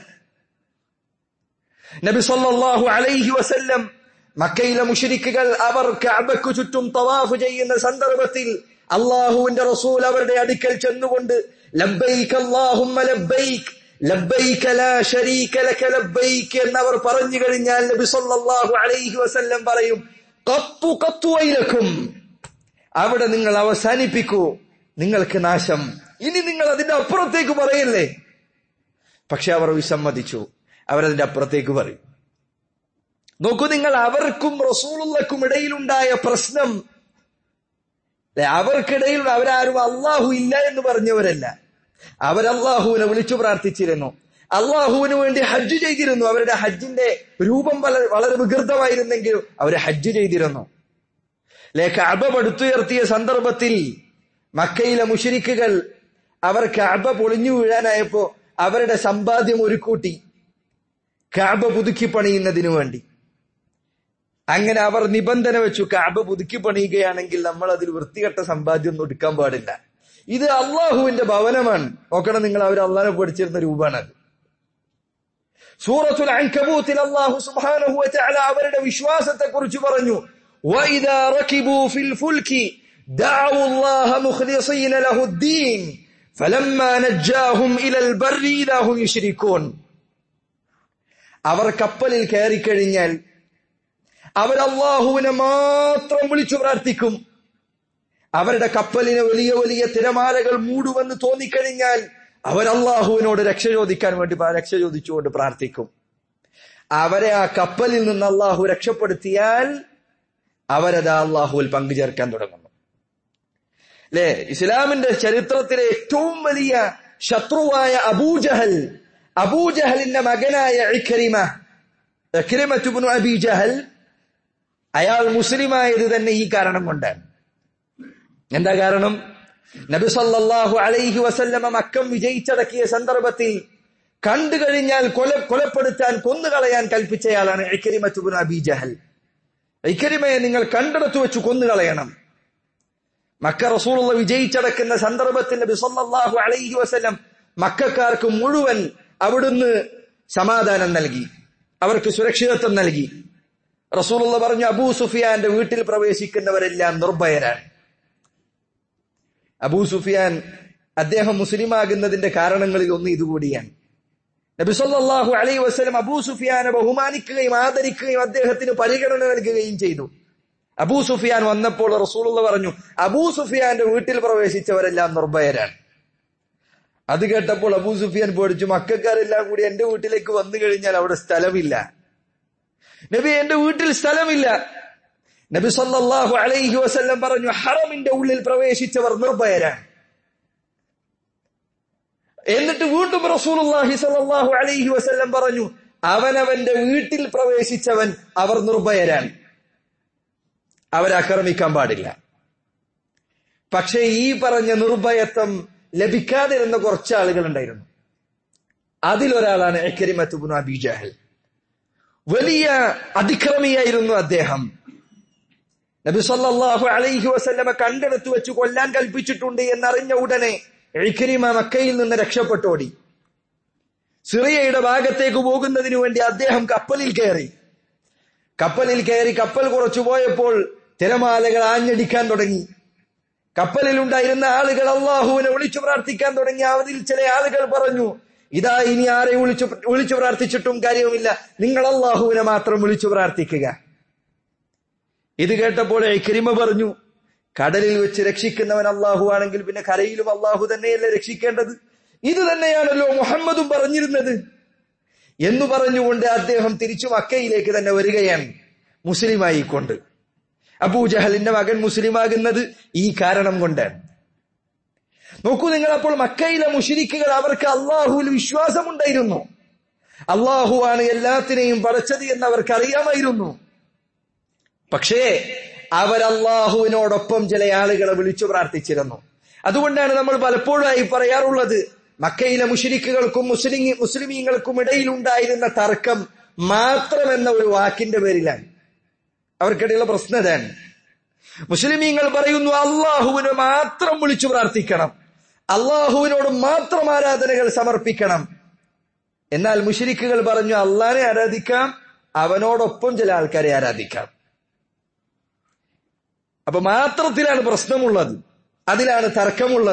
[SPEAKER 1] നബി സല്ലല്ലാഹു അലൈഹി വസല്ലം മക്കയിലെ മുഷരിക്കുകൾ അവർ കഅബയ്ക്ക് ചുറ്റും തവാഫ് ചെയ്യുന്ന സന്ദർഭത്തിൽ അള്ളാഹുവിന്റെ റസൂൽ അവരുടെ അടുക്കൽ ചെന്നുകൊണ്ട് ലബ്ബൈക് അല്ലാഹുമ്മ ലബ്ബൈക് ലബ്ബൈക ലാ ശരീക ലക ലബ്ബൈക് എന്നവർ പറഞ്ഞു കഴിഞ്ഞാൽ നബി സല്ലല്ലാഹു അലൈഹി വസല്ലം പറയും ഖത്തു ഖത്തു വൈലക്കും അവിടെ നിങ്ങൾ അവസാനിപ്പിക്കൂ നിങ്ങൾക്ക് നാശം ഇനി നിങ്ങൾ അതിന്റെ അപ്പുറത്തേക്ക് പറയല്ലേ പക്ഷെ അവർ വിസമ്മതിച്ചു അവരതിന്റെ അപ്പുറത്തേക്ക് പറയും നോക്കൂ നിങ്ങൾ അവർക്കും റസൂലുള്ളക്കും ഇടയിലുണ്ടായ പ്രശ്നം അല്ലെ അവർക്കിടയിൽ അവരാരും അള്ളാഹു ഇല്ല എന്ന് പറഞ്ഞവരല്ല അവർ അള്ളാഹുവിനെ വിളിച്ചു പ്രാർത്ഥിച്ചിരുന്നു അള്ളാഹുവിന് വേണ്ടി ഹജ്ജ് ചെയ്തിരുന്നു അവരുടെ ഹജ്ജിന്റെ രൂപം വളരെ വളരെ വികൃതമായിരുന്നെങ്കിലും അവർ ഹജ്ജ് ചെയ്തിരുന്നു അല്ലെ കഅബ പടുത്തുയർത്തിയ സന്ദർഭത്തിൽ മക്കയിലെ മുഷരിക്കുകൾ അവർ കഅബ പൊളിഞ്ഞു വീഴാനായപ്പോ അവരുടെ സമ്പാദ്യം ഒരു കൂട്ടി കഅബ പുതുക്കി പണിയുന്നതിനു വേണ്ടി അങ്ങനെ അവർ നിബന്ധന വെച്ചു കഅബ പുതുക്കി പണിയുകയാണെങ്കിൽ നമ്മൾ അതിൽ വൃത്തികെട്ട സമ്പാദ്യം ഒന്നും എടുക്കാൻ പാടില്ല ഇത് അള്ളാഹുവിന്റെ ഭവനമാണ് നോക്കണം നിങ്ങൾ അവർ അള്ളാഹെ പഠിച്ചിരുന്ന രൂപമാണ് അത് സൂറത്തുൽ അൻകബൂത്തിൽ അല്ലാഹു സുബ്ഹാനഹു വ തആല അവരുടെ വിശ്വാസത്തെ കുറിച്ച് പറഞ്ഞു വഇദാ റകിബു ഫിൽ ഫുൽകി ദഅു അല്ലാഹ മുഖ്ലിസീന ലഹു الدين فلما نجاهم الى البر اذا هم يشركون അവർ കപ്പലിൽ കയറി കഴിഞ്ഞാൽ അവർ അള്ളാഹുവിനെ മാത്രം വിളിച്ചു പ്രാർത്ഥിക്കും അവരുടെ കപ്പലിനെ വലിയ വലിയ തിരമാലകൾ മൂടുമെന്ന് തോന്നിക്കഴിഞ്ഞാൽ അവർ അള്ളാഹുവിനോട് രക്ഷ ചോദിക്കാൻ വേണ്ടി രക്ഷ ചോദിച്ചുകൊണ്ട് പ്രാർത്ഥിക്കും അവരെ ആ കപ്പലിൽ നിന്ന് അള്ളാഹു രക്ഷപ്പെടുത്തിയാൽ അവരത് അള്ളാഹുവിൽ പങ്കുചേർക്കാൻ തുടങ്ങുന്നു അല്ലെ ഇസ്ലാമിന്റെ ചരിത്രത്തിലെ ഏറ്റവും വലിയ ശത്രുവായ അബൂജഹൽ അബൂജഹലിന്റെ മകനായ ഇഖരിമ ഇഖരിമത്തുബ്നു അബി ജഹൽ അയാൾ മുസ്ലിമായത് തന്നെ ഈ കാരണം കൊണ്ടാണ് എന്താ കാരണം നബി സല്ലല്ലാഹു അലൈഹി വസല്ലമ മക്കം വിജയിച്ചടക്കിയ സന്ദർഭത്തിൽ കണ്ടു കഴിഞ്ഞാൽ കൊല കൊലപ്പെടുത്താൻ കൊന്നുകളയാൻ കൽപ്പിച്ചയാളാണ് ഇക്കരിമത്തുബിൻ അബി ജഹൽ ഇക്കരിമയെ നിങ്ങൾ കണ്ടെടുത്തു വെച്ച് കൊന്നുകളയണം മക്ക റസൂലുള്ള വിജയിച്ചടക്കുന്ന സന്ദർഭത്തിൽ നബി സല്ലല്ലാഹു അലൈഹി വസല്ലം മക്കാർക്ക് മുഴുവൻ അവിടുന്ന് സമാധാനം നൽകി അവർക്ക് സുരക്ഷിതത്വം നൽകി റസൂലുള്ള പറഞ്ഞു അബൂ സുഫിയാന്റെ വീട്ടിൽ പ്രവേശിക്കുന്നവരെല്ലാം നിർഭയരാണ് അബൂ സുഫിയാൻ അദ്ദേഹം മുസ്ലിമാകുന്നതിന്റെ കാരണങ്ങളിൽ ഒന്ന് ഇതുകൂടിയാണ് നബിസല്ലാഹു അലൈ വസ്ലം അബൂ സുഫിയാനെ ബഹുമാനിക്കുകയും ആദരിക്കുകയും അദ്ദേഹത്തിന് പരിഗണന നൽകുകയും ചെയ്തു അബൂ സുഫിയാൻ വന്നപ്പോൾ റസൂലുള്ള പറഞ്ഞു അബൂ സുഫിയാന്റെ വീട്ടിൽ പ്രവേശിച്ചവരെല്ലാം നിർഭയരാണ് അത് കേട്ടപ്പോൾ അബൂ സുഫിയാൻ പേടിച്ചു മക്കാരെല്ലാം കൂടി എന്റെ വീട്ടിലേക്ക് വന്നു കഴിഞ്ഞാൽ അവിടെ സ്ഥലമില്ല നബി എന്റെ വീട്ടിൽ സ്ഥലമില്ല നബി സല്ലല്ലാഹു അലൈഹി വസല്ലം പറഞ്ഞു ഹറമിന്റെ ഉള്ളിൽ പ്രവേശിച്ചവർ നിർഭയരാണ് എന്നിട്ട് വീണ്ടും റസൂലുള്ളാഹി സല്ലല്ലാഹു അലൈഹി വസല്ലം പറഞ്ഞു അവനവന്റെ വീട്ടിൽ പ്രവേശിച്ചവൻ അവർ നിർഭയരാണ് അവരാക്രമിക്കാൻ പാടില്ല പക്ഷേ ഈ പറഞ്ഞ നിർഭയത്വം ലഭിക്കാതിരുന്ന കുറച്ച് ആളുകൾ ഉണ്ടായിരുന്നു അതിലൊരാളാണ് എക്കരിമത്തുബുൻ അബി ജഹൽ വലിയ അതിക്രമിയായിരുന്നു അദ്ദേഹം നബി സല്ലല്ലാഹു അലൈഹി വസല്ലമ കണ്ടെടുത്തു വെച്ച് കൊല്ലാൻ കൽപ്പിച്ചിട്ടുണ്ട് എന്നറിഞ്ഞ ഉടനെ ഇക്രിമ മക്കയിൽ നിന്ന് രക്ഷപ്പെട്ടോടി സിറിയയുടെ ഭാഗത്തേക്ക് പോകുന്നതിനു വേണ്ടി അദ്ദേഹം കപ്പലിൽ കയറി കപ്പലിൽ കയറി കപ്പൽ കുറച്ചു പോയപ്പോൾ തിരമാലകൾ ആഞ്ഞടിക്കാൻ തുടങ്ങി കപ്പലിൽ ഉണ്ടായിരുന്ന ആളുകൾ അള്ളാഹുവിനെ വിളിച്ചു പ്രാർത്ഥിക്കാൻ തുടങ്ങി അതിൽ ചില ആളുകൾ പറഞ്ഞു ഇതാ ഇനി ആരെ വിളിച്ചു വിളിച്ചു പ്രാർത്ഥിച്ചിട്ടും കാര്യവുമില്ല നിങ്ങൾ അള്ളാഹുവിനെ മാത്രം വിളിച്ചു പ്രാർത്ഥിക്കുക ഇത് കേട്ടപ്പോൾ കരിമ പറഞ്ഞു കടലിൽ വെച്ച് രക്ഷിക്കുന്നവൻ അള്ളാഹു ആണെങ്കിൽ പിന്നെ കരയിലും അള്ളാഹു തന്നെയല്ലേ രക്ഷിക്കേണ്ടത് ഇത് തന്നെയാണല്ലോ മുഹമ്മദും പറഞ്ഞിരുന്നത് എന്ന് പറഞ്ഞുകൊണ്ട് അദ്ദേഹം തിരിച്ചു മക്കയിലേക്ക് തന്നെ വരികയാണ് മുസ്ലിമായിക്കൊണ്ട് അബൂജഹലിന്റെ മകൻ മുസ്ലിമാകുന്നത് ഈ കാരണം കൊണ്ടാണ് നോക്കൂ നിങ്ങൾ അപ്പോൾ മക്കയിലെ മുഷിരിക്കുകൾ അവർക്ക് അള്ളാഹുവിൽ വിശ്വാസമുണ്ടായിരുന്നു അള്ളാഹുവാണ് എല്ലാത്തിനെയും പടച്ചത് എന്ന് അവർക്ക് അറിയാമായിരുന്നു പക്ഷേ അവർ അള്ളാഹുവിനോടൊപ്പം ചില ആളുകളെ വിളിച്ചു പ്രാർത്ഥിച്ചിരുന്നു അതുകൊണ്ടാണ് നമ്മൾ പലപ്പോഴായി പറയാറുള്ളത് മക്കയിലെ മുഷരിക്കുകൾക്കും മുസ്ലിം മുസ്ലിമീങ്ങൾക്കും ഇടയിലുണ്ടായിരുന്ന തർക്കം മാത്രമെന്ന ഒരു വാക്കിന്റെ പേരിലാണ് അവർക്കിടയിലുള്ള പ്രശ്നം ഇതാണ് മുസ്ലിമീങ്ങൾ പറയുന്നു അള്ളാഹുവിനെ മാത്രം വിളിച്ചു പ്രാർത്ഥിക്കണം അള്ളാഹുവിനോട് മാത്രം ആരാധനകൾ സമർപ്പിക്കണം എന്നാൽ മുഷരിക്കുകൾ പറഞ്ഞു അള്ളാനെ ആരാധിക്കാം അവനോടൊപ്പം ചില ആൾക്കാരെ ആരാധിക്കാം അപ്പൊ മാത്രത്തിലാണ് പ്രശ്നമുള്ളത് അതിലാണ് തർക്കമുള്ളത്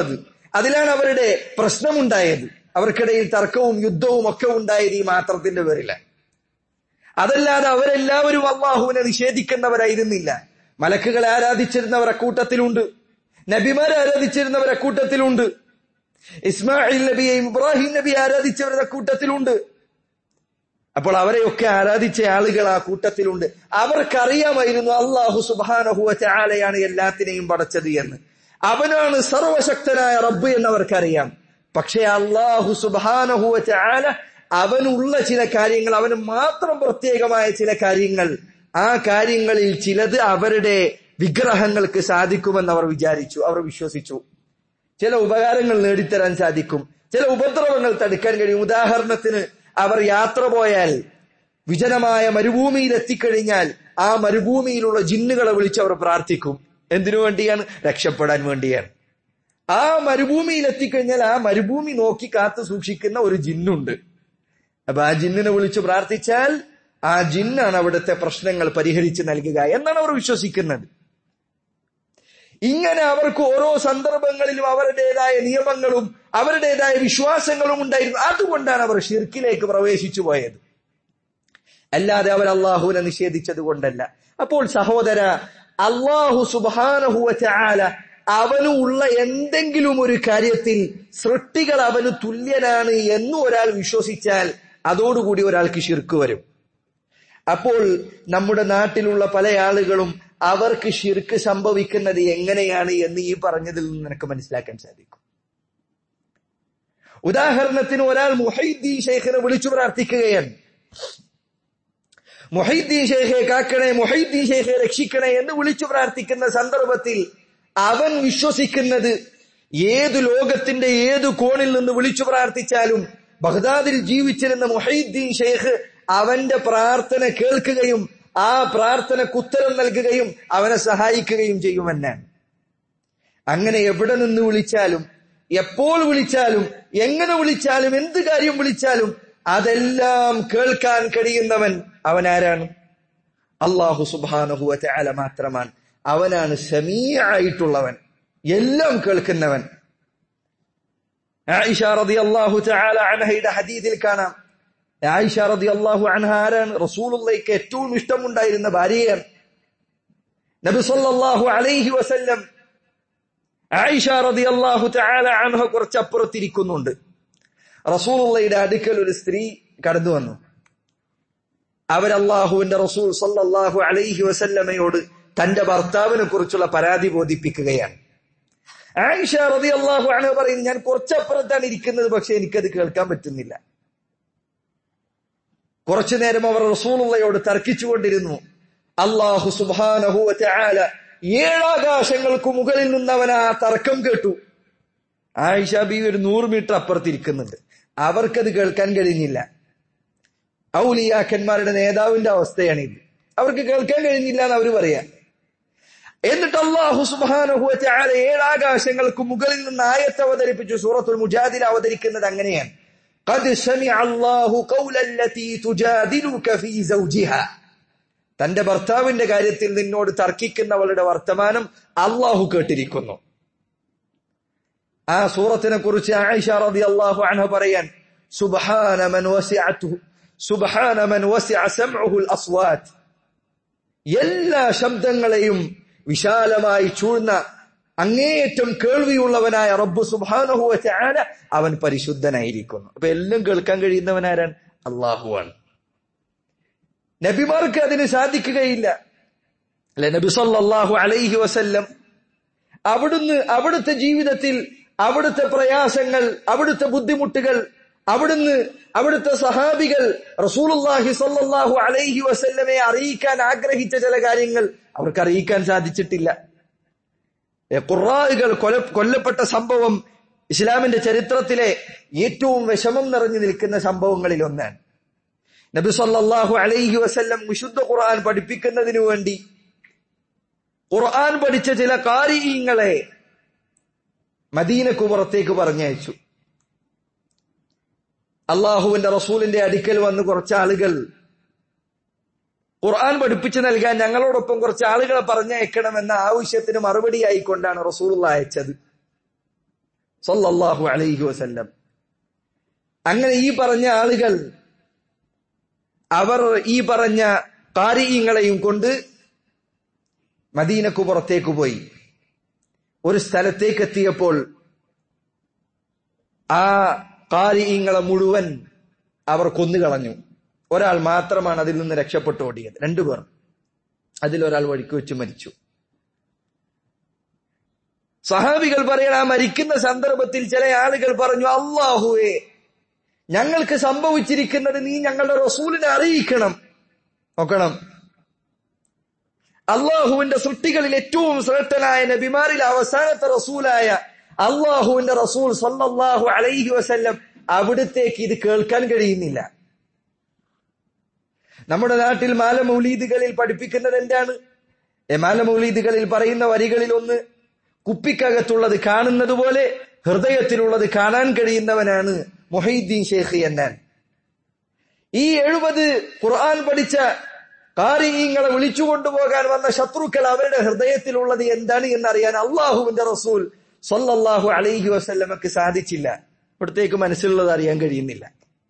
[SPEAKER 1] അതിലാണ് അവരുടെ പ്രശ്നമുണ്ടായത് അവർക്കിടയിൽ തർക്കവും യുദ്ധവും ഒക്കെ ഉണ്ടായത് ഈ മാത്രത്തിന്റെ പേരിലാണ് അതല്ലാതെ അവരെല്ലാവരും അള്ളാഹുവിനെ നിഷേധിക്കുന്നവരായിരുന്നില്ല മലക്കുകളെ ആരാധിച്ചിരുന്നവർ അക്കൂട്ടത്തിലുണ്ട് നബിമാരെ ആരാധിച്ചിരുന്നവർ അക്കൂട്ടത്തിലുണ്ട് ഇസ്മായിൽ നബിയെയും ഇബ്രാഹിം നബി ആരാധിച്ചവർ അക്കൂട്ടത്തിലുണ്ട് അപ്പോൾ അവരെയൊക്കെ ആരാധിച്ച ആളുകൾ ആ കൂട്ടത്തിലുണ്ട് അവർക്കറിയാമായിരുന്നു അള്ളാഹു സുബാനഹുവ ചാലയാണ് എല്ലാത്തിനെയും പടച്ചത് എന്ന് അവനാണ് സർവശക്തനായ റബ്ബ് എന്ന് അവർക്കറിയാം പക്ഷേ അള്ളാഹു സുബാനഹുവ ചാല അവനുള്ള ചില കാര്യങ്ങൾ അവന് മാത്രം പ്രത്യേകമായ ചില കാര്യങ്ങൾ ആ കാര്യങ്ങളിൽ ചിലത് അവരുടെ വിഗ്രഹങ്ങൾക്ക് സാധിക്കുമെന്ന് അവർ വിചാരിച്ചു അവർ വിശ്വസിച്ചു ചില ഉപകാരങ്ങൾ നേടിത്തരാൻ സാധിക്കും ചില ഉപദ്രവങ്ങൾ തടുക്കാൻ കഴിയും ഉദാഹരണത്തിന് അവർ യാത്ര പോയാൽ വിജനമായ മരുഭൂമിയിൽ എത്തിക്കഴിഞ്ഞാൽ ആ മരുഭൂമിയിലുള്ള ജിന്നുകളെ വിളിച്ച് അവർ പ്രാർത്ഥിക്കും എന്തിനു വേണ്ടിയാണ് രക്ഷപ്പെടാൻ വേണ്ടിയാണ് ആ മരുഭൂമിയിൽ എത്തിക്കഴിഞ്ഞാൽ ആ മരുഭൂമി നോക്കി കാത്തു സൂക്ഷിക്കുന്ന ഒരു ജിന്നുണ്ട് അപ്പൊ ആ ജിന്നിനെ വിളിച്ച് പ്രാർത്ഥിച്ചാൽ ആ ജിന്നാണ് അവിടുത്തെ പ്രശ്നങ്ങൾ പരിഹരിച്ച് നൽകുക എന്നാണ് അവർ വിശ്വസിക്കുന്നത് ഇങ്ങനെ അവർക്ക് ഓരോ സന്ദർഭങ്ങളിലും അവരുടേതായ നിയമങ്ങളും അവരുടേതായ വിശ്വാസങ്ങളും ഉണ്ടായിരുന്നു അതുകൊണ്ടാണ് അവർ ഷിർക്കിലേക്ക് പ്രവേശിച്ചു പോയത് അല്ലാതെ അവർ അള്ളാഹുവിനെ നിഷേധിച്ചത് കൊണ്ടല്ല അപ്പോൾ സഹോദര അള്ളാഹു സുബാനഹുവ ചാല അവന് ഉള്ള എന്തെങ്കിലും ഒരു കാര്യത്തിൽ സൃഷ്ടികൾ അവന് തുല്യനാണ് എന്ന് ഒരാൾ വിശ്വസിച്ചാൽ അതോടുകൂടി ഒരാൾക്ക് ഷിർക്ക് വരും അപ്പോൾ നമ്മുടെ നാട്ടിലുള്ള പല ആളുകളും അവർക്ക് ഷിർക്ക് സംഭവിക്കുന്നത് എങ്ങനെയാണ് എന്ന് ഈ പറഞ്ഞതിൽ നിന്ന് നിനക്ക് മനസ്സിലാക്കാൻ സാധിക്കും ഉദാഹരണത്തിന് ഒരാൾ മുഹൈദ്ദീൻ ഷെയ്ഖിനെ വിളിച്ചു പ്രാർത്ഥിക്കുകയാണ് മുഹൈദ്ദീൻ ഷെയ്ഖെ കാക്കണേ മുഹൈദ്ദീൻ ഷെയ്ഖെ രക്ഷിക്കണേ എന്ന് വിളിച്ചു പ്രാർത്ഥിക്കുന്ന സന്ദർഭത്തിൽ അവൻ വിശ്വസിക്കുന്നത് ഏതു ലോകത്തിന്റെ ഏതു കോണിൽ നിന്ന് വിളിച്ചു പ്രാർത്ഥിച്ചാലും ബഗ്ദാദിൽ ജീവിച്ചിരുന്ന മുഹൈദ്ദീൻ ഷെയ്ഖ് അവന്റെ പ്രാർത്ഥന കേൾക്കുകയും ആ പ്രാർത്ഥനക്ക് ഉത്തരം നൽകുകയും അവനെ സഹായിക്കുകയും ചെയ്യുമെന്നാണ് അങ്ങനെ എവിടെ നിന്ന് വിളിച്ചാലും എപ്പോൾ വിളിച്ചാലും എങ്ങനെ വിളിച്ചാലും എന്ത് കാര്യം വിളിച്ചാലും അതെല്ലാം കേൾക്കാൻ കഴിയുന്നവൻ അവൻ ആരാണ് അള്ളാഹു സുബാനഹുവ ചാല മാത്രമാണ് അവനാണ് സമീയായിട്ടുള്ളവൻ എല്ലാം കേൾക്കുന്നവൻ ആയിഷ റതി അള്ളാഹു ചാല അനഹയുടെ ഹദീദിൽ കാണാം ആയിഷ റതി അള്ളാഹു അൻഹ ആരാണ് റസൂലുള്ളയ്ക്ക് ഏറ്റവും ഇഷ്ടമുണ്ടായിരുന്ന ഭാര്യയാണ് നബി സല്ലല്ലാഹു അലൈഹി വസല്ലം ആയിഷ റതി അള്ളാഹു ചാല അൻഹ കുറച്ചപ്പുറത്തിരിക്കുന്നുണ്ട് റസൂലുള്ളയുടെ അടുക്കൽ ഒരു സ്ത്രീ കടന്നു വന്നു അവരല്ലാഹുവിന്റെ റസൂൽ സല്ലല്ലാഹു അലൈഹി വസല്ലമയോട് തന്റെ ഭർത്താവിനെ കുറിച്ചുള്ള പരാതി ബോധിപ്പിക്കുകയാണ് ആയിഷ റതി അള്ളാഹു അണ പറയുന്നു ഞാൻ കുറച്ചപ്പുറത്താണ് ഇരിക്കുന്നത് പക്ഷെ എനിക്കത് കേൾക്കാൻ പറ്റുന്നില്ല കുറച്ചു നേരം അവർ റസൂലുള്ളയോട് തർക്കിച്ചുകൊണ്ടിരുന്നു അള്ളാഹു സുബാനഹു ചാല ഏഴാകാശങ്ങൾക്ക് മുകളിൽ നിന്നവൻ ആ തർക്കം കേട്ടു ആയിഷ ബി ഒരു നൂറ് മീറ്റർ അപ്പുറത്തിരിക്കുന്നുണ്ട് അവർക്കത് കേൾക്കാൻ കഴിഞ്ഞില്ല ഔലിയാക്കന്മാരുടെ നേതാവിന്റെ അവസ്ഥയാണിത് അവർക്ക് കേൾക്കാൻ കഴിഞ്ഞില്ല എന്ന് അവർ പറയാ എന്നിട്ട് അള്ളാഹു സുബാനഹുല ഏഴാകാശങ്ങൾക്ക് മുകളിൽ നിന്ന് ആയത്ത് അവതരിപ്പിച്ചു സൂറത്തുൽ മുജാദിൽ അവതരിക്കുന്നത് അങ്ങനെയാണ് قد سمع الله قول التي تجادلك في زوجها തന്റെ ഭർത്താവിന്റെ കാര്യത്തിൽ നിന്നോട് തർക്കിക്കുന്നവളുടെ വർത്തമാനം അള്ളാഹു കേട്ടിരിക്കുന്നു ആ സൂറത്തിനെ കുറിച്ച് ആയിഷ റതി അള്ളാഹു അൻഹ പറയാൻ സുബ്ഹാന മൻ വസിഅതുഹു സുബ്ഹാന മൻ വസിഅ സമഉഹു അസ്വാത് എല്ലാ ശബ്ദങ്ങളെയും വിശാലമായി ചൂഴ്ന്ന അങ്ങേയറ്റം കേൾവിയുള്ളവനായ റബ്ബു സുബ്ഹാനഹു വതആല അവൻ പരിശുദ്ധനായിരിക്കുന്നു അപ്പൊ എല്ലാം കേൾക്കാൻ കഴിയുന്നവനാരാണ് അള്ളാഹുവാണ് നബിമാർക്ക് അതിന് സാധിക്കുകയില്ല അല്ലെ നബി സല്ലല്ലാഹു അലൈഹി വസല്ലം അവിടുന്ന് അവിടുത്തെ ജീവിതത്തിൽ അവിടുത്തെ പ്രയാസങ്ങൾ അവിടുത്തെ ബുദ്ധിമുട്ടുകൾ അവിടുന്ന് അവിടുത്തെ സഹാബികൾ റസൂലുള്ളാഹി സല്ലല്ലാഹു അലൈഹി വസല്ലമെ അറിയിക്കാൻ ആഗ്രഹിച്ച ചില കാര്യങ്ങൾ അവർക്ക് അറിയിക്കാൻ സാധിച്ചിട്ടില്ല ഖുറാകൾ കൊല കൊല്ലപ്പെട്ട സംഭവം ഇസ്ലാമിന്റെ ചരിത്രത്തിലെ ഏറ്റവും വിഷമം നിറഞ്ഞു നിൽക്കുന്ന സംഭവങ്ങളിൽ ഒന്നാണ് നബി സല്ലല്ലാഹു അലൈഹി വസല്ലം വിശുദ്ധ ഖുർആൻ പഠിപ്പിക്കുന്നതിനു വേണ്ടി ഖുർആൻ പഠിച്ച ചില കാരിയങ്ങളെ മദീനക്ക് പുറത്തേക്ക് പറഞ്ഞയച്ചു അള്ളാഹുവിന്റെ റസൂലിന്റെ അടുക്കൽ വന്ന് കുറച്ച് ആളുകൾ ഖുർആൻ പഠിപ്പിച്ചു നൽകാൻ ഞങ്ങളോടൊപ്പം കുറച്ച് ആളുകളെ പറഞ്ഞയക്കണമെന്ന ആവശ്യത്തിന് മറുപടി ആയിക്കൊണ്ടാണ് റസൂൽ അയച്ചത് സല്ലല്ലാഹു അലൈഹി വസല്ലം അങ്ങനെ ഈ പറഞ്ഞ ആളുകൾ അവർ ഈ പറഞ്ഞ കാരിയങ്ങളെയും കൊണ്ട് മദീനക്കു പുറത്തേക്ക് പോയി ഒരു സ്ഥലത്തേക്ക് എത്തിയപ്പോൾ ആ കാരിയങ്ങളെ മുഴുവൻ അവർ കൊന്നുകളഞ്ഞു ഒരാൾ മാത്രമാണ് അതിൽ നിന്ന് രക്ഷപ്പെട്ടു ഓടിയത് രണ്ടുപേർ അതിലൊരാൾ വഴിക്ക് വെച്ച് മരിച്ചു സഹാബികൾ പറയണ ആ മരിക്കുന്ന സന്ദർഭത്തിൽ ചില ആളുകൾ പറഞ്ഞു അള്ളാഹുവേ ഞങ്ങൾക്ക് സംഭവിച്ചിരിക്കുന്നത് നീ ഞങ്ങളുടെ റസൂലിനെ അറിയിക്കണം നോക്കണം അള്ളാഹുവിന്റെ സൃഷ്ടികളിൽ ഏറ്റവും ശ്രേഷ്ഠനായ നബിമാരിൽ അവസാനത്തെ റസൂലായ അള്ളാഹുവിന്റെ റസൂൽ സല്ലല്ലാഹു അലൈഹി വസല്ലം അവിടത്തേക്ക് ഇത് കേൾക്കാൻ കഴിയുന്നില്ല നമ്മുടെ നാട്ടിൽ മാലമൗലീദുകളിൽ പഠിപ്പിക്കുന്നത് എന്താണ് ഏ, മാലമൗലീദുകളിൽ പറയുന്ന വരികളിൽ ഒന്ന് കുപ്പിക്കകത്തുള്ളത് കാണുന്നത് പോലെ ഹൃദയത്തിലുള്ളത് കാണാൻ കഴിയുന്നവനാണ് മൊഹീദ്ദീൻ ഷേഖ് എന്നാൻ ഈ എഴുപത് ഖുർആൻ പഠിച്ച കാരിയങ്ങളെ വിളിച്ചു കൊണ്ടുപോകാൻ വന്ന ശത്രുക്കൾ അവരുടെ ഹൃദയത്തിലുള്ളത് എന്താണ് എന്നറിയാൻ അള്ളാഹുവിന്റെ റസൂൽ സല്ലല്ലാഹു അലൈഹി വസല്ലമക്ക് സാധിച്ചില്ല ഇവിടത്തേക്ക് മനസ്സിലുള്ളത് അറിയാൻ കഴിയുന്നില്ല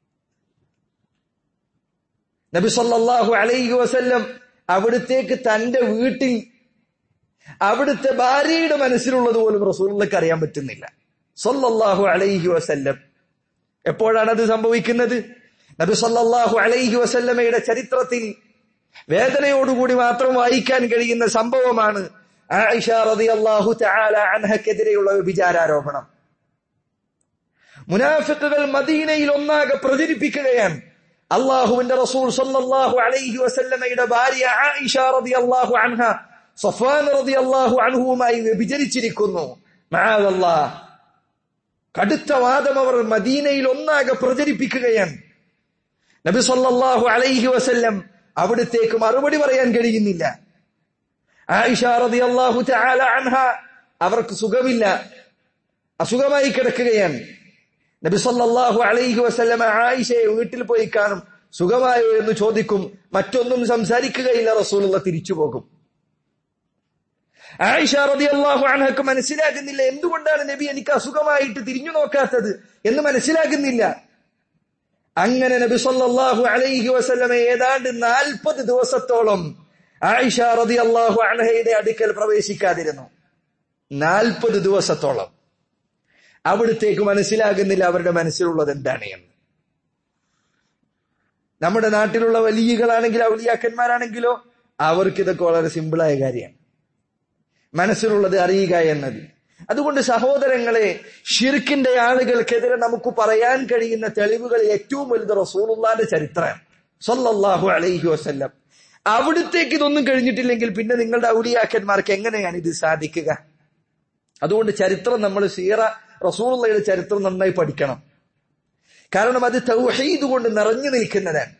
[SPEAKER 1] നബി സല്ലല്ലാഹു അലൈഹി വസല്ലം അവിടുത്തേക്ക് തന്റെ വീട്ടിൽ അവിടുത്തെ ഭാര്യയുടെ മനസ്സിലുള്ളത് പോലും റസൂലുള്ളക്ക് അറിയാൻ പറ്റുന്നില്ല സല്ലല്ലാഹു അലൈഹി വസല്ലം എപ്പോഴാണ് അത് സംഭവിക്കുന്നത് നബി സല്ലല്ലാഹു അലൈഹി വസല്ലമയുടെ ചരിത്രത്തിൽ വേദനയോടുകൂടി മാത്രം വായിക്കാൻ കഴിയുന്ന സംഭവമാണ് ആയിഷ റളിയല്ലാഹു തആല അൻഹക്കെതിരെയുള്ള വിചാരാരോപണം മുനാഫിക്കുകൾ മദീനയിൽ ഒന്നാകെ പ്രചരിപ്പിക്കുകയാണ് അള്ളാഹുവിന്റെ റസൂൽ സല്ലല്ലാഹു അലൈഹി വസല്ലമയുടെ ഭാര്യ ആയിഷ റളിയല്ലാഹു അൻഹ സഫാൻ റളിയല്ലാഹു അൻഹുവുമായി വ്യഭിചരിച്ചിരിക്കുന്നു മഅദല്ലാഹ് കടുത്ത വാദം അവർ മദീനയിൽ ഒന്നാകെ പ്രചരിപ്പിക്കുകയാണ് നബി സല്ലല്ലാഹു അലൈഹി വസല്ലം അവിടത്തേക്ക് മറുപടി പറയാൻ കഴിയുന്നില്ല ആയിഷ റളിയല്ലാഹു തആല അൻഹ അവർക്ക് സുഖമില്ല അസുഖമായി കിടക്കുകയാണ് നബി സല്ലല്ലാഹു അലൈഹി വസല്ലമ ആയിഷയെ വീട്ടിൽ പോയി കാണും സുഖമായോ എന്ന് ചോദിക്കും മറ്റൊന്നും സംസാരിക്കുകയില്ല റസൂലുള്ള തിരിച്ചു പോകും ആയിഷ റളിയല്ലാഹു അൻഹക്ക് മനസ്സിലാകുന്നില്ല എന്തുകൊണ്ടാണ് നബി എനിക്ക് അസുഖമായിട്ട് തിരിഞ്ഞു നോക്കാത്തത് എന്ന് മനസ്സിലാകുന്നില്ല അങ്ങനെ നബി സല്ലല്ലാഹു അലൈഹി വസല്ലമ ഏതാണ്ട് നാൽപ്പത് ദിവസത്തോളം ആയിഷ റളിയല്ലാഹു അൻഹയുടെ അടുക്കൽ പ്രവേശിക്കാതിരുന്നു നാൽപ്പത് ദിവസത്തോളം അവിടത്തേക്ക് മനസ്സിലാകുന്നില്ല അവരുടെ മനസ്സിലുള്ളത് എന്താണ് എന്ന് നമ്മുടെ നാട്ടിലുള്ള വലിയകളാണെങ്കിലോ ഔലിയാക്കന്മാരാണെങ്കിലോ അവർക്ക് ഇതൊക്കെ വളരെ സിമ്പിളായ കാര്യമാണ് മനസ്സിലുള്ളത് അറിയുക എന്നത് അതുകൊണ്ട് സഹോദരങ്ങളെ ഷിർക്കിന്റെ ആളുകൾക്കെതിരെ നമുക്ക് പറയാൻ കഴിയുന്ന തെളിവുകളിൽ ഏറ്റവും വലുത് റസൂലുള്ളാന്റെ ചരിത്രമാണ് സല്ലല്ലാഹു അലൈഹി വസല്ലം അവിടുത്തേക്ക് ഇതൊന്നും കഴിഞ്ഞിട്ടില്ലെങ്കിൽ പിന്നെ നിങ്ങളുടെ ഔലിയാക്കന്മാർക്ക് എങ്ങനെയാണ് ഇത് സാധിക്കുക അതുകൊണ്ട് ചരിത്രം നമ്മൾ സീറ റസൂലുള്ളയുടെ ചരിത്രം നന്നായി പഠിക്കണം കാരണം അത് തൗഹീദ് കൊണ്ട് നിറഞ്ഞു നിൽക്കുന്നതാണ്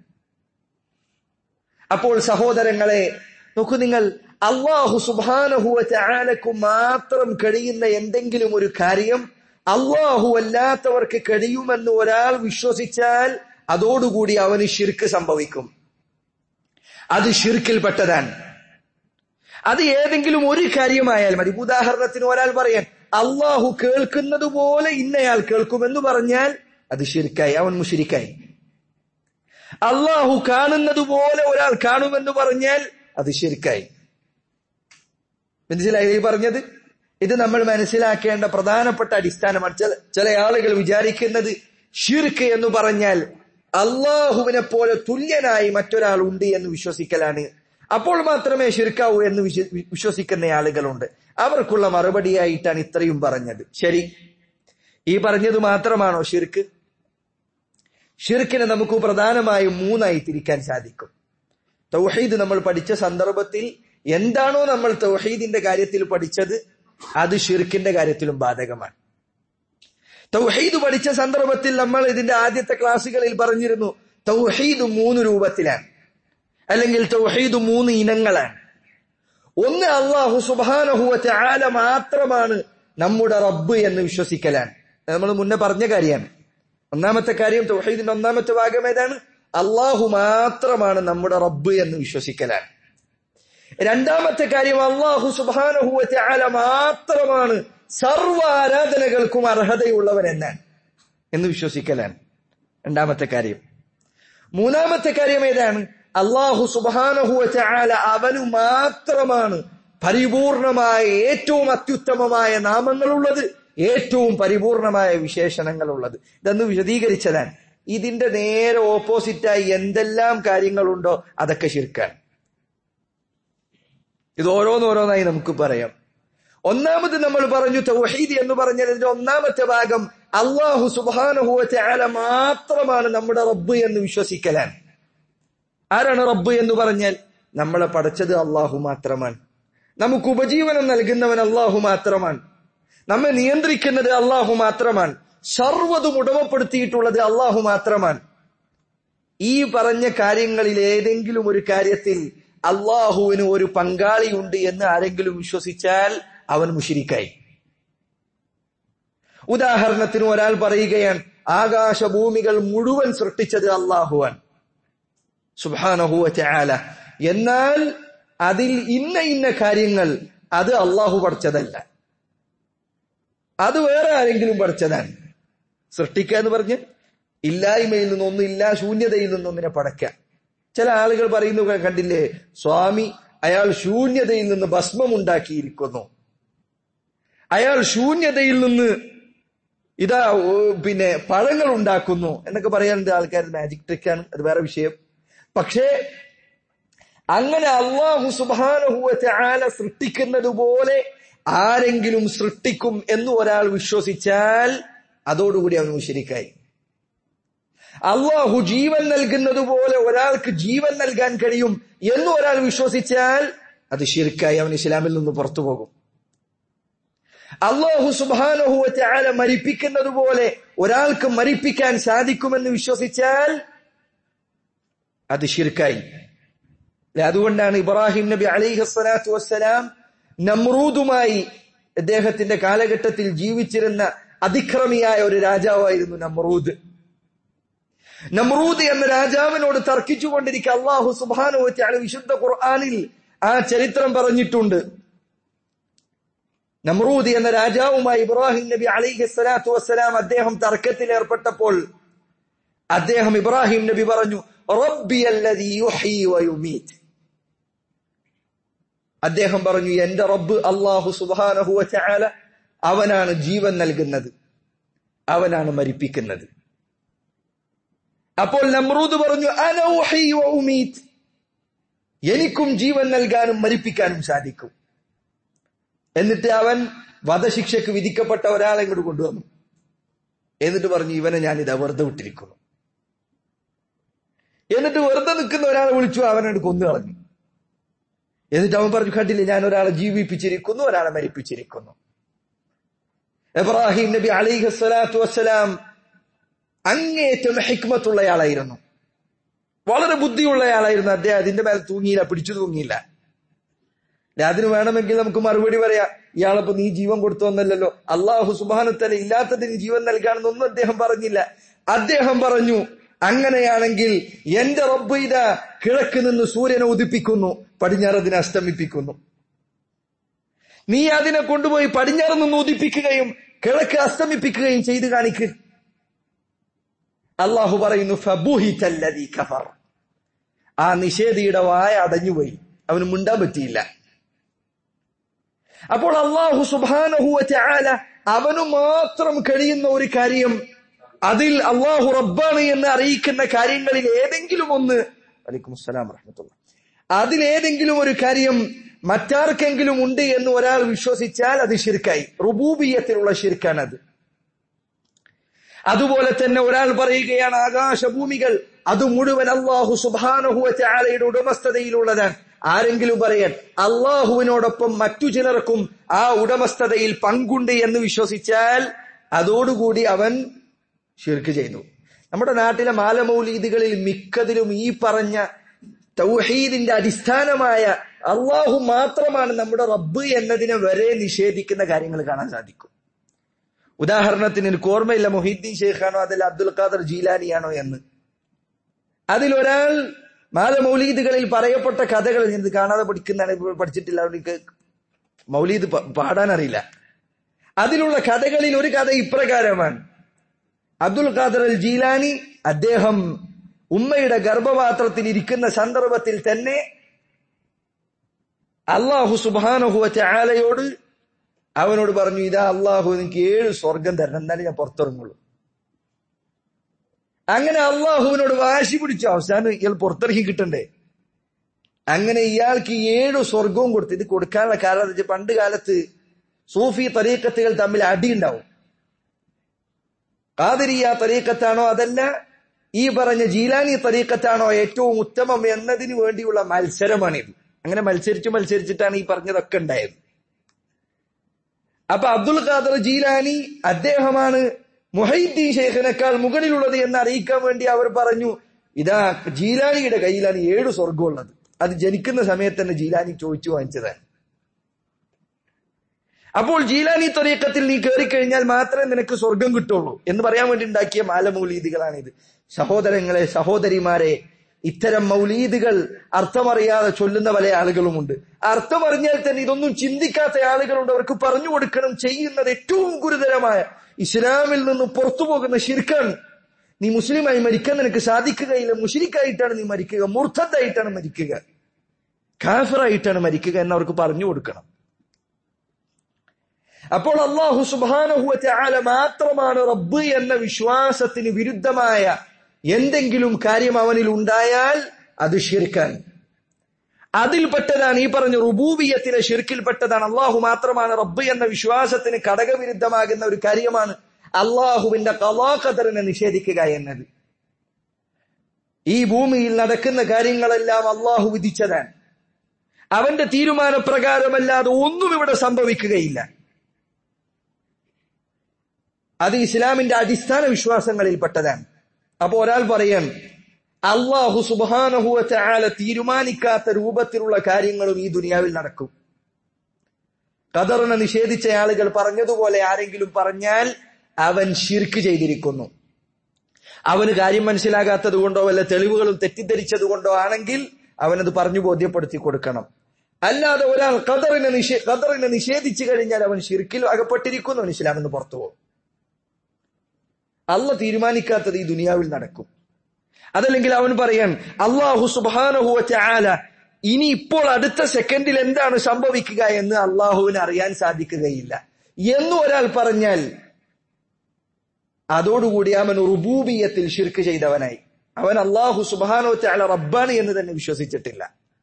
[SPEAKER 1] അപ്പോൾ സഹോദരങ്ങളെ നോക്കൂ നിങ്ങൾ അള്ളാഹു സുബാനഹുവ ചാലക്കു മാത്രം കഴിയുന്ന എന്തെങ്കിലും ഒരു കാര്യം അള്ളാഹു അല്ലാത്തവർക്ക് കഴിയുമെന്ന് ഒരാൾ വിശ്വസിച്ചാൽ അതോടുകൂടി അവന് ഷിർക്ക് സംഭവിക്കും അത് ഷിർക്കിൽപ്പെട്ടതാണ് അത് ഏതെങ്കിലും ഒരു കാര്യമായാൽ മതി ഉദാഹരണത്തിന് ഒരാൾ പറയാൻ അള്ളാഹു കേൾക്കുന്നത് പോലെ ഇന്നയാൾ കേൾക്കുമെന്ന് പറഞ്ഞാൽ അത് ഷിർക്കായി അവൻ മുഷിരിക്കായി അള്ളാഹു കാണുന്നത് പോലെ ഒരാൾ കാണുമെന്ന് പറഞ്ഞാൽ അത് ഷിർക്കായി മനസ്സിലായി ഈ പറഞ്ഞത് ഇത് നമ്മൾ മനസ്സിലാക്കേണ്ട പ്രധാനപ്പെട്ട അടിസ്ഥാനമാണ് ചില ചില ആളുകൾ വിചാരിക്കുന്നത് ഷിർക്ക് എന്ന് പറഞ്ഞാൽ അള്ളാഹുവിനെ പോലെ തുല്യനായി മറ്റൊരാൾ ഉണ്ട് എന്ന് വിശ്വസിക്കലാണ് അപ്പോൾ മാത്രമേ ഷിർക്കാവൂ എന്ന് വിശ്വ- വിശ്വസിക്കുന്ന ആളുകളുണ്ട് അവർക്കുള്ള മറുപടിയായിട്ടാണ് ഇത്രയും പറഞ്ഞത് ശരി ഈ പറഞ്ഞത് മാത്രമാണോ ഷിർക്ക് ഷിർക്കിനെ നമുക്ക് പ്രധാനമായും മൂന്നായി തിരിക്കാൻ സാധിക്കും തൗഹീദ് നമ്മൾ പഠിച്ച സന്ദർഭത്തിൽ എന്താണോ നമ്മൾ തൗഹീദിന്റെ കാര്യത്തിൽ പഠിച്ചത് അത് ഷിർക്കിന്റെ കാര്യത്തിലും ബാധകമാണ് തൗഹീദ് പഠിച്ച സന്ദർഭത്തിൽ നമ്മൾ ഇതിന്റെ ആദ്യത്തെ ക്ലാസ്സുകളിൽ പറഞ്ഞിരുന്നു തൗഹീദ് മൂന്ന് രൂപത്തിലാണ് അല്ലെങ്കിൽ തൗഹീദ് മൂന്ന് ഇനങ്ങളാണ് ഒന്ന് അള്ളാഹു സുബാനഹുവത്തെ ആല മാത്രമാണ് നമ്മുടെ റബ്ബ് എന്ന് വിശ്വസിക്കലാണ് നമ്മൾ മുന്നേ പറഞ്ഞ കാര്യമാണ് ഒന്നാമത്തെ കാര്യം തൗഹീദിന്റെ ഒന്നാമത്തെ ഭാഗം ഏതാണ് അള്ളാഹു മാത്രമാണ് നമ്മുടെ റബ്ബ് എന്ന് വിശ്വസിക്കലാണ് രണ്ടാമത്തെ കാര്യം അള്ളാഹു സുബാനഹുവത്തെ ആല മാത്രമാണ് സർവ ആരാധനകൾക്കും അർഹതയുള്ളവൻ എന്നാണ് എന്ന് വിശ്വസിക്കലാണ് രണ്ടാമത്തെ കാര്യം മൂന്നാമത്തെ കാര്യം ഏതാണ് അള്ളാഹു സുബാനഹുവ ചാല അവനു മാത്രമാണ് പരിപൂർണമായ ഏറ്റവും അത്യുത്തമമായ നാമങ്ങളുള്ളത് ഏറ്റവും പരിപൂർണമായ വിശേഷണങ്ങളുള്ളത് ഇതെന്ന് വിശദീകരിച്ചതാണ് ഇതിന്റെ നേരെ ഓപ്പോസിറ്റായി എന്തെല്ലാം കാര്യങ്ങളുണ്ടോ അതൊക്കെ ശിർക്കാണ് ഇത് ഓരോന്നോരോന്നായി നമുക്ക് പറയാം ഒന്നാമത് നമ്മൾ പറഞ്ഞു തൗഹീദ് എന്ന് പറഞ്ഞതിന്റെ ഒന്നാമത്തെ ഭാഗം അള്ളാഹു സുബാനുഭവത്തെ ആല മാത്രമാണ് നമ്മുടെ റബ്ബ് എന്ന് വിശ്വസിക്കലാണ് ആരാണ് റബ്ബ് എന്ന് പറഞ്ഞാൽ നമ്മളെ പടച്ചത് അള്ളാഹു മാത്രമാണ് നമുക്ക് ഉപജീവനം നൽകുന്നവൻ അള്ളാഹു മാത്രമാണ് നമ്മെ നിയന്ത്രിക്കുന്നത് അള്ളാഹു മാത്രമാണ് സർവ്വതും ഉടമപ്പെടുത്തിയിട്ടുള്ളത് അള്ളാഹു മാത്രമാണ് ഈ പറഞ്ഞ കാര്യങ്ങളിൽ ഏതെങ്കിലും ഒരു കാര്യത്തിൽ അള്ളാഹുവിന് ഒരു പങ്കാളിയുണ്ട് എന്ന് ആരെങ്കിലും വിശ്വസിച്ചാൽ അവൻ മുഷിരിക്കായി ഉദാഹരണത്തിന് ഒരാൾ പറയുകയാണ് ആകാശഭൂമികൾ മുഴുവൻ സൃഷ്ടിച്ചത് അള്ളാഹുവാൻ സുബാനഹുവ ചാല എന്നാൽ അതിൽ ഇന്ന ഇന്ന കാര്യങ്ങൾ അത് അള്ളാഹു പഠിച്ചതല്ല അത് വേറെ ആരെങ്കിലും പഠിച്ചതാണ് സൃഷ്ടിക്കുക എന്ന് പറഞ്ഞ് ഇല്ലായ്മയിൽ നിന്നൊന്നും ഇല്ല ശൂന്യതയിൽ നിന്നൊന്നിനെ പടയ്ക്കുക ചില ആളുകൾ പറയുന്നു കണ്ടില്ലേ സ്വാമി അയാൾ ശൂന്യതയിൽ നിന്ന് ഭസ്മം ഉണ്ടാക്കിയിരിക്കുന്നു അയാൾ ശൂന്യതയിൽ നിന്ന് ഇതാ ഓ, പിന്നെ പഴങ്ങൾ ഉണ്ടാക്കുന്നു എന്നൊക്കെ പറയാറുണ്ട് ആൾക്കാർ മാജിക് ട്രിക്കാണ് അത് വേറെ വിഷയം പക്ഷേ അങ്ങനെ അള്ളാഹു സുബാനഹുവത്തെ ആല സൃഷ്ടിക്കുന്നത് പോലെ ആരെങ്കിലും സൃഷ്ടിക്കും എന്ന് ഒരാൾ വിശ്വസിച്ചാൽ അതോടുകൂടി അവൻ മുശരിക്കായി അള്ളാഹു ജീവൻ നൽകുന്നത് പോലെ ഒരാൾക്ക് ജീവൻ നൽകാൻ കഴിയും എന്ന് ഒരാൾ വിശ്വസിച്ചാൽ അത് ശിർക്കായി അവൻ ഇസ്ലാമിൽ നിന്ന് പുറത്തു പോകും അള്ളാഹു സുബാനഹുവത്തെ ആല മരിപ്പിക്കുന്നത് പോലെ ഒരാൾക്ക് മരിപ്പിക്കാൻ സാധിക്കുമെന്ന് വിശ്വസിച്ചാൽ അത് ശിർക്കായി അതുകൊണ്ടാണ് ഇബ്രാഹിം നബി അലിഹി സ്വലാത്തു വസ്സലാം നമ്രൂദുമായി അദ്ദേഹത്തിന്റെ കാലഘട്ടത്തിൽ ജീവിച്ചിരുന്ന അതിക്രമിയായ ഒരു രാജാവായിരുന്നു നമ്രൂദ് നമ്രൂദ് എന്ന രാജാവിനോട് തർക്കിച്ചുകൊണ്ടിരിക്കുക അള്ളാഹു സുബാനുവറ്റാണ് വിശുദ്ധ ഖുർആാനിൽ ആ ചരിത്രം പറഞ്ഞിട്ടുണ്ട് നമ്രൂദ് എന്ന രാജാവുമായി ഇബ്രാഹിം നബി അലിഹി സ്വലാത്തു വസ്സലാം അദ്ദേഹം തർക്കത്തിൽ ഏർപ്പെട്ടപ്പോൾ അദ്ദേഹം ഇബ്രാഹിം നബി പറഞ്ഞു റബ്ബി അല്ലദീ യുഹീ വയുമീത് അദ്ദേഹം പറഞ്ഞു എന്റെ റബ്ബ് അള്ളാഹു സുബാനഹു ചാല അവനാണ് ജീവൻ നൽകുന്നത് അവനാണ് മരിപ്പിക്കുന്നത് അപ്പോൾ നമ്രൂദ് പറഞ്ഞു അന ഉഹീ വഉമീത് എനിക്കും ജീവൻ നൽകാനും മരിപ്പിക്കാനും സാധിക്കും എന്നിട്ട് അവൻ വധശിക്ഷയ്ക്ക് വിധിക്കപ്പെട്ട ഒരാളെ ഇങ്ങോട്ട് കൊണ്ടുവന്നു എന്നിട്ട് പറഞ്ഞു ഇവനെ ഞാൻ ഇതാ വെറുതെ വിട്ടിരിക്കുന്നു എന്നിട്ട് വെറുതെ നിൽക്കുന്ന ഒരാളെ വിളിച്ചു അവനോട് കൊന്നു കളഞ്ഞു എന്നിട്ട് അവൻ പറഞ്ഞു കണ്ടില്ലേ ഞാൻ ഒരാളെ ജീവിപ്പിച്ചിരിക്കുന്നു ഒരാളെ മരിപ്പിച്ചിരിക്കുന്നു ഇബ്രാഹിം നബി അലിഹി സ്വലാത്തു വസ്സലാം അങ്ങേറ്റം ഹിക്മത്തുള്ളയാളായിരുന്നു വളരെ ബുദ്ധിയുള്ളയാളായിരുന്നു അദ്ദേഹം അതിന്റെ മേലെ തൂങ്ങിയില്ല പിടിച്ചു തൂങ്ങിയില്ല അതിന് വേണമെങ്കിൽ നമുക്ക് മറുപടി പറയാം ഇയാളപ്പോ നീ ജീവൻ കൊടുത്തോന്നല്ലോ അള്ളാഹു സുബാനത്തല ഇല്ലാത്തതിന് ജീവൻ നൽകാണെന്നൊന്നും അദ്ദേഹം പറഞ്ഞില്ല അദ്ദേഹം പറഞ്ഞു അങ്ങനെയാണെങ്കിൽ എന്റെ റബ്ബ് ഇതാ കിഴക്ക് നിന്ന് സൂര്യനെ ഉദിപ്പിക്കുന്നു പടിഞ്ഞാറ് അതിനെ അസ്തമിപ്പിക്കുന്നു നീ അതിനെ കൊണ്ടുപോയി പടിഞ്ഞാറ് നിന്ന് ഉദിപ്പിക്കുകയും കിഴക്ക് അസ്തമിപ്പിക്കുകയും ചെയ്തു കാണിക്ക് അള്ളാഹു പറയുന്നു ഫബുഹിതല്ലദീ കഫർ ആ നിഷേധിയുടെ വായ അടഞ്ഞുപോയി അവന് മുണ്ടാൻ പറ്റിയില്ല അപ്പോൾ അള്ളാഹു സുബാനഹുവ ചാല അവനു മാത്രം കഴിയുന്ന ഒരു കാര്യം അതിൽ അള്ളാഹു റബ്ബാണ് എന്ന് അറിയിക്കുന്ന കാര്യങ്ങളിൽ ഏതെങ്കിലും ഒന്ന് വലൈക്കും അസ്സലാം വറഹമത്തുള്ള അതിലേതെങ്കിലും ഒരു കാര്യം മറ്റാർക്കെങ്കിലും ഉണ്ട് എന്ന് ഒരാൾ വിശ്വസിച്ചാൽ അത് ശിർക്കായി റുബൂബിയത്തിലുള്ള ശിർക്കാണത് അതുപോലെ തന്നെ ഒരാൾ പറയുകയാണ് ആകാശഭൂമികൾ അത് മുഴുവൻ അള്ളാഹു സുബാനഹുവ ചാലയുടെ ഉടമസ്ഥതയിലുള്ളതാണ് ആരെങ്കിലും പറയാൻ അള്ളാഹുവിനോടൊപ്പം മറ്റു ചിലർക്കും ആ ഉടമസ്ഥതയിൽ പങ്കുണ്ട് എന്ന് വിശ്വസിച്ചാൽ അതോടുകൂടി അവൻ ഷിർക്ക് ചെയ്തു നമ്മുടെ നാട്ടിലെ മാലമൗലീദികളിൽ മിക്കതിലും ഈ പറഞ്ഞ തൗഹീദിന്റെ അടിസ്ഥാനമായ അള്ളാഹു മാത്രമാണ് നമ്മുടെ റബ്ബ് എന്നതിനെ വരെ നിഷേധിക്കുന്ന കാര്യങ്ങൾ കാണാൻ സാധിക്കും ഉദാഹരണത്തിന് എനിക്ക് ഓർമ്മയില്ല മൊഹീദ്ദീൻ ഷെയ്ഖാണോ അതിൽ അബ്ദുൽ ഖാദർ ജീലാനിയാണോ എന്ന് അതിലൊരാൾ മാലമൗലീദുകളിൽ പറയപ്പെട്ട കഥകൾ ഞാൻ ഇത് കാണാതെ പഠിക്കുന്നതാണ് ഇപ്പോൾ പഠിച്ചിട്ടില്ല അതുകൊണ്ട് എനിക്ക് മൗലീദ് പ- പാടാൻ അറിയില്ല അതിലുള്ള കഥകളിൽ ഒരു കഥ ഇപ്രകാരമാണ് അബ്ദുൽ ഖാദർ അൽ ജീലാനി അദ്ദേഹം ഉമ്മയുടെ ഗർഭപാത്രത്തിൽ ഇരിക്കുന്ന സന്ദർഭത്തിൽ തന്നെ അള്ളാഹു സുബാനഹുവറ്റ ആലയോട് അവനോട് പറഞ്ഞു ഇതാ അള്ളാഹു എനിക്ക് ഏഴ് സ്വർഗം തരണം എന്നാലും ഞാൻ പുറത്തിറങ്ങുള്ളൂ അങ്ങനെ അള്ളാഹുവിനോട് വാശി പിടിച്ചു അവസാനം ഇയാൾ പുറത്തിറങ്ങി കിട്ടണ്ടേ അങ്ങനെ ഇയാൾക്ക് ഏഴ് സ്വർഗവും കൊടുത്തു ഇത് കൊടുക്കാനുള്ള കാരണം എന്താ വെച്ചാൽ പണ്ട് കാലത്ത് സൂഫി തരീക്കത്തുകൾ തമ്മിൽ അടിയുണ്ടാവും കാതിരിയ തരീക്കത്താണോ അതല്ല ഈ പറഞ്ഞ ജീലാനി തരീക്കത്താണോ ഏറ്റവും ഉത്തമം എന്നതിന് വേണ്ടിയുള്ള മത്സരമാണിത് അങ്ങനെ മത്സരിച്ച് മത്സരിച്ചിട്ടാണ് ഈ പറഞ്ഞതൊക്കെ ഉണ്ടായത് അപ്പൊ അബ്ദുൽ ഖാദർ ജീലാനി അദ്ദേഹമാണ് മുഹൈദ്ദീൻ ഷെയ്ഖിനേക്കാൾ മുകളിലുള്ളത് എന്ന് അറിയിക്കാൻ വേണ്ടി അവർ പറഞ്ഞു ഇതാ ജീലാനിയുടെ കയ്യിലാണ് ഏഴ് സ്വർഗമുള്ളത് അത് ജനിക്കുന്ന സമയത്ത് തന്നെ ജീലാനി ചോദിച്ചു വാങ്ങിച്ചതാണ് അപ്പോൾ ജീലാനി ത്വരീക്കത്തിൽ നീ കയറിക്കഴിഞ്ഞാൽ മാത്രമേ നിനക്ക് സ്വർഗം കിട്ടുള്ളൂ എന്ന് പറയാൻ വേണ്ടി ഉണ്ടാക്കിയ മാലമൗലീദികളാണിത് സഹോദരങ്ങളെ സഹോദരിമാരെ ഇത്തരം മൗലീദുകൾ അർത്ഥമറിയാതെ ചൊല്ലുന്ന പല ആളുകളുമുണ്ട് അർത്ഥമറിഞ്ഞാൽ തന്നെ ഇതൊന്നും ചിന്തിക്കാത്ത ആളുകളുണ്ട് അവർക്ക് പറഞ്ഞു കൊടുക്കണം ചെയ്യുന്നത് ഏറ്റവും ഗുരുതരമായ ഇസ്ലാമിൽ നിന്ന് പുറത്തു പോകുന്ന ശിർക്കാണ് നീ മുസ്ലിമായി മരിക്കാൻ നിനക്ക് സാധിക്കുകയില്ല മുഷിരിക്കായിട്ടാണ് നീ മരിക്കുക മൂർദ്ധത്തായിട്ടാണ് മരിക്കുക കാഫറായിട്ടാണ് മരിക്കുക എന്ന് അവർക്ക് പറഞ്ഞു കൊടുക്കണം അപ്പോൾ അള്ളാഹു സുബാനഹുവറ്റ ആല മാത്രമാണ് റബ്ബ് എന്ന വിശ്വാസത്തിന് വിരുദ്ധമായ എന്തെങ്കിലും കാര്യം അവനിൽ ഉണ്ടായാൽ അത് ഷിർക്കാൻ അതിൽപ്പെട്ടതാണ് ഈ പറഞ്ഞ റുബൂബിയത്തിലെ ഷിർക്കിൽപ്പെട്ടതാണ് അള്ളാഹു മാത്രമാണ് റബ്ബ് എന്ന വിശ്വാസത്തിന് ഘടകവിരുദ്ധമാകുന്ന ഒരു കാര്യമാണ് അള്ളാഹുവിന്റെ കലാഖദറിനെ നിഷേധിക്കുക എന്നത് ഈ ഭൂമിയിൽ നടക്കുന്ന കാര്യങ്ങളെല്ലാം അള്ളാഹു വിധിച്ചതാണ് അവന്റെ തീരുമാനപ്രകാരമല്ലാതെ ഒന്നും ഇവിടെ സംഭവിക്കുകയില്ല അത് ഇസ്ലാമിന്റെ അടിസ്ഥാന വിശ്വാസങ്ങളിൽപ്പെട്ടതാണ് അപ്പൊ ഒരാൾ പറയാൻ അള്ളാഹു സുബാനഹുവറ്റ ആല തീരുമാനിക്കാത്ത രൂപത്തിലുള്ള കാര്യങ്ങളും ഈ ദുനിയാവിൽ നടക്കും കദറിനെ നിഷേധിച്ച ആളുകൾ പറഞ്ഞതുപോലെ ആരെങ്കിലും പറഞ്ഞാൽ അവൻ ഷിർക്ക് ചെയ്തിരിക്കുന്നു അവന് കാര്യം മനസ്സിലാകാത്തത് കൊണ്ടോ വല്ല തെളിവുകളും തെറ്റിദ്ധരിച്ചത് കൊണ്ടോ ആണെങ്കിൽ അവനത് പറഞ്ഞു ബോധ്യപ്പെടുത്തി കൊടുക്കണം അല്ലാതെ ഒരാൾ ഖദറിനെ നിഷേ ഖദറിനെ നിഷേധിച്ചു കഴിഞ്ഞാൽ അവൻ ഷിർക്കിൽ അകപ്പെട്ടിരിക്കുന്നു അവൻ ഇസ്ലാമെന്ന് പുറത്തു പോകും അല്ല തീരുമാനിക്കാത്തത് ഈ ദുനിയാവിൽ നടക്കും അതല്ലെങ്കിൽ അവൻ പറയാൻ അള്ളാഹു സുബാനഹുവ ചാല ഇനി ഇപ്പോൾ അടുത്ത സെക്കൻഡിൽ എന്താണ് സംഭവിക്കുക എന്ന് അള്ളാഹുവിന് അറിയാൻ സാധിക്കുകയില്ല എന്ന് ഒരാൾ പറഞ്ഞാൽ അതോടുകൂടി അവൻ റുബൂബിയത്തിൽ ഷിർക്ക് ചെയ്തവനായി അവൻ അള്ളാഹു സുബാനോ ചാല റബ്ബാണ് എന്ന് തന്നെ വിശ്വസിച്ചിട്ടില്ല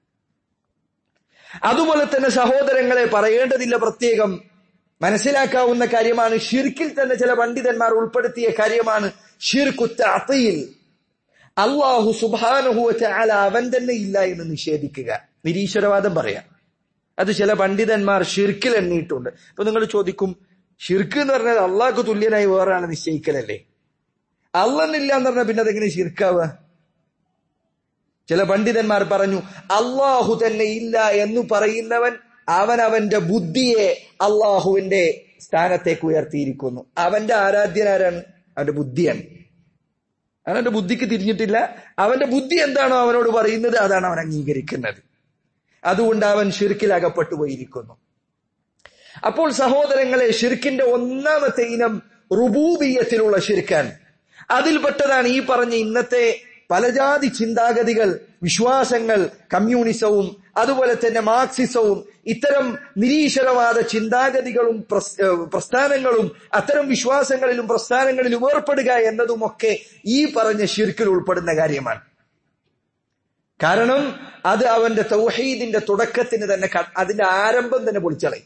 [SPEAKER 1] അതുപോലെ തന്നെ സഹോദരങ്ങളെ പറയേണ്ടതില്ല പ്രത്യേകം മനസ്സിലാക്കാവുന്ന കാര്യമാണ് ഷിർക്കിൽ തന്നെ ചില പണ്ഡിതന്മാർ ഉൾപ്പെടുത്തിയ കാര്യമാണ് ഷിർക്കുത്തയിൽ അള്ളാഹു സുബാനുഹുവ ചാല അവൻ തന്നെ ഇല്ല എന്ന് നിഷേധിക്കുക നിരീശ്വരവാദം പറയാം അത് ചില പണ്ഡിതന്മാർ ഷിർക്കിൽ എണ്ണിയിട്ടുണ്ട് അപ്പൊ നിങ്ങൾ ചോദിക്കും ഷിർക്ക് എന്ന് പറഞ്ഞാൽ അള്ളാഹ്ക്ക് തുല്യനായി വേറൊരാളെ നിശ്ചയിക്കലല്ലേ അള്ളന്നില്ല എന്ന് പറഞ്ഞാൽ പിന്നെ അതെങ്ങനെ ഷിർക്കാവുക ചില പണ്ഡിതന്മാർ പറഞ്ഞു അള്ളാഹു തന്നെ ഇല്ല എന്ന് പറയുന്നവൻ അവൻ അവന്റെ ബുദ്ധിയെ അള്ളാഹുവിന്റെ സ്ഥാനത്തേക്ക് ഉയർത്തിയിരിക്കുന്നു അവന്റെ ആരാധ്യനാരാണ് അവന്റെ ബുദ്ധിയാണ് അവന്റെ ബുദ്ധിക്ക് തിരിഞ്ഞിട്ടില്ല അവന്റെ ബുദ്ധി എന്താണോ അവനോട് പറയുന്നത് അതാണ് അവൻ അംഗീകരിക്കുന്നത് അതുകൊണ്ട് അവൻ ഷിർക്കിൽ അകപ്പെട്ടു പോയിരിക്കുന്നു അപ്പോൾ സഹോദരങ്ങളെ ഷിർക്കിന്റെ ഒന്നാമത്തെ ഇനം റുബൂബീയത്തിലുള്ള ഷിർക്കാൻ അതിൽപ്പെട്ടതാണ് ഈ പറഞ്ഞ ഇന്നത്തെ പലജാതി ചിന്താഗതികൾ വിശ്വാസങ്ങൾ കമ്മ്യൂണിസവും അതുപോലെ തന്നെ മാർക്സിസവും ഇത്തരം നിരീശ്വരവാദ ചിന്താഗതികളും പ്രസ്ഥാനങ്ങളും അത്തരം വിശ്വാസങ്ങളിലും പ്രസ്ഥാനങ്ങളിലും ഏർപ്പെടുക എന്നതുമൊക്കെ ഈ പറഞ്ഞ ഷിർക്കിൽ ഉൾപ്പെടുന്ന കാര്യമാണ് കാരണം അത് അവന്റെ തൗഹീദിന്റെ തുടക്കത്തിന് തന്നെ അതിന്റെ ആരംഭം തന്നെ പൊളിച്ചളയും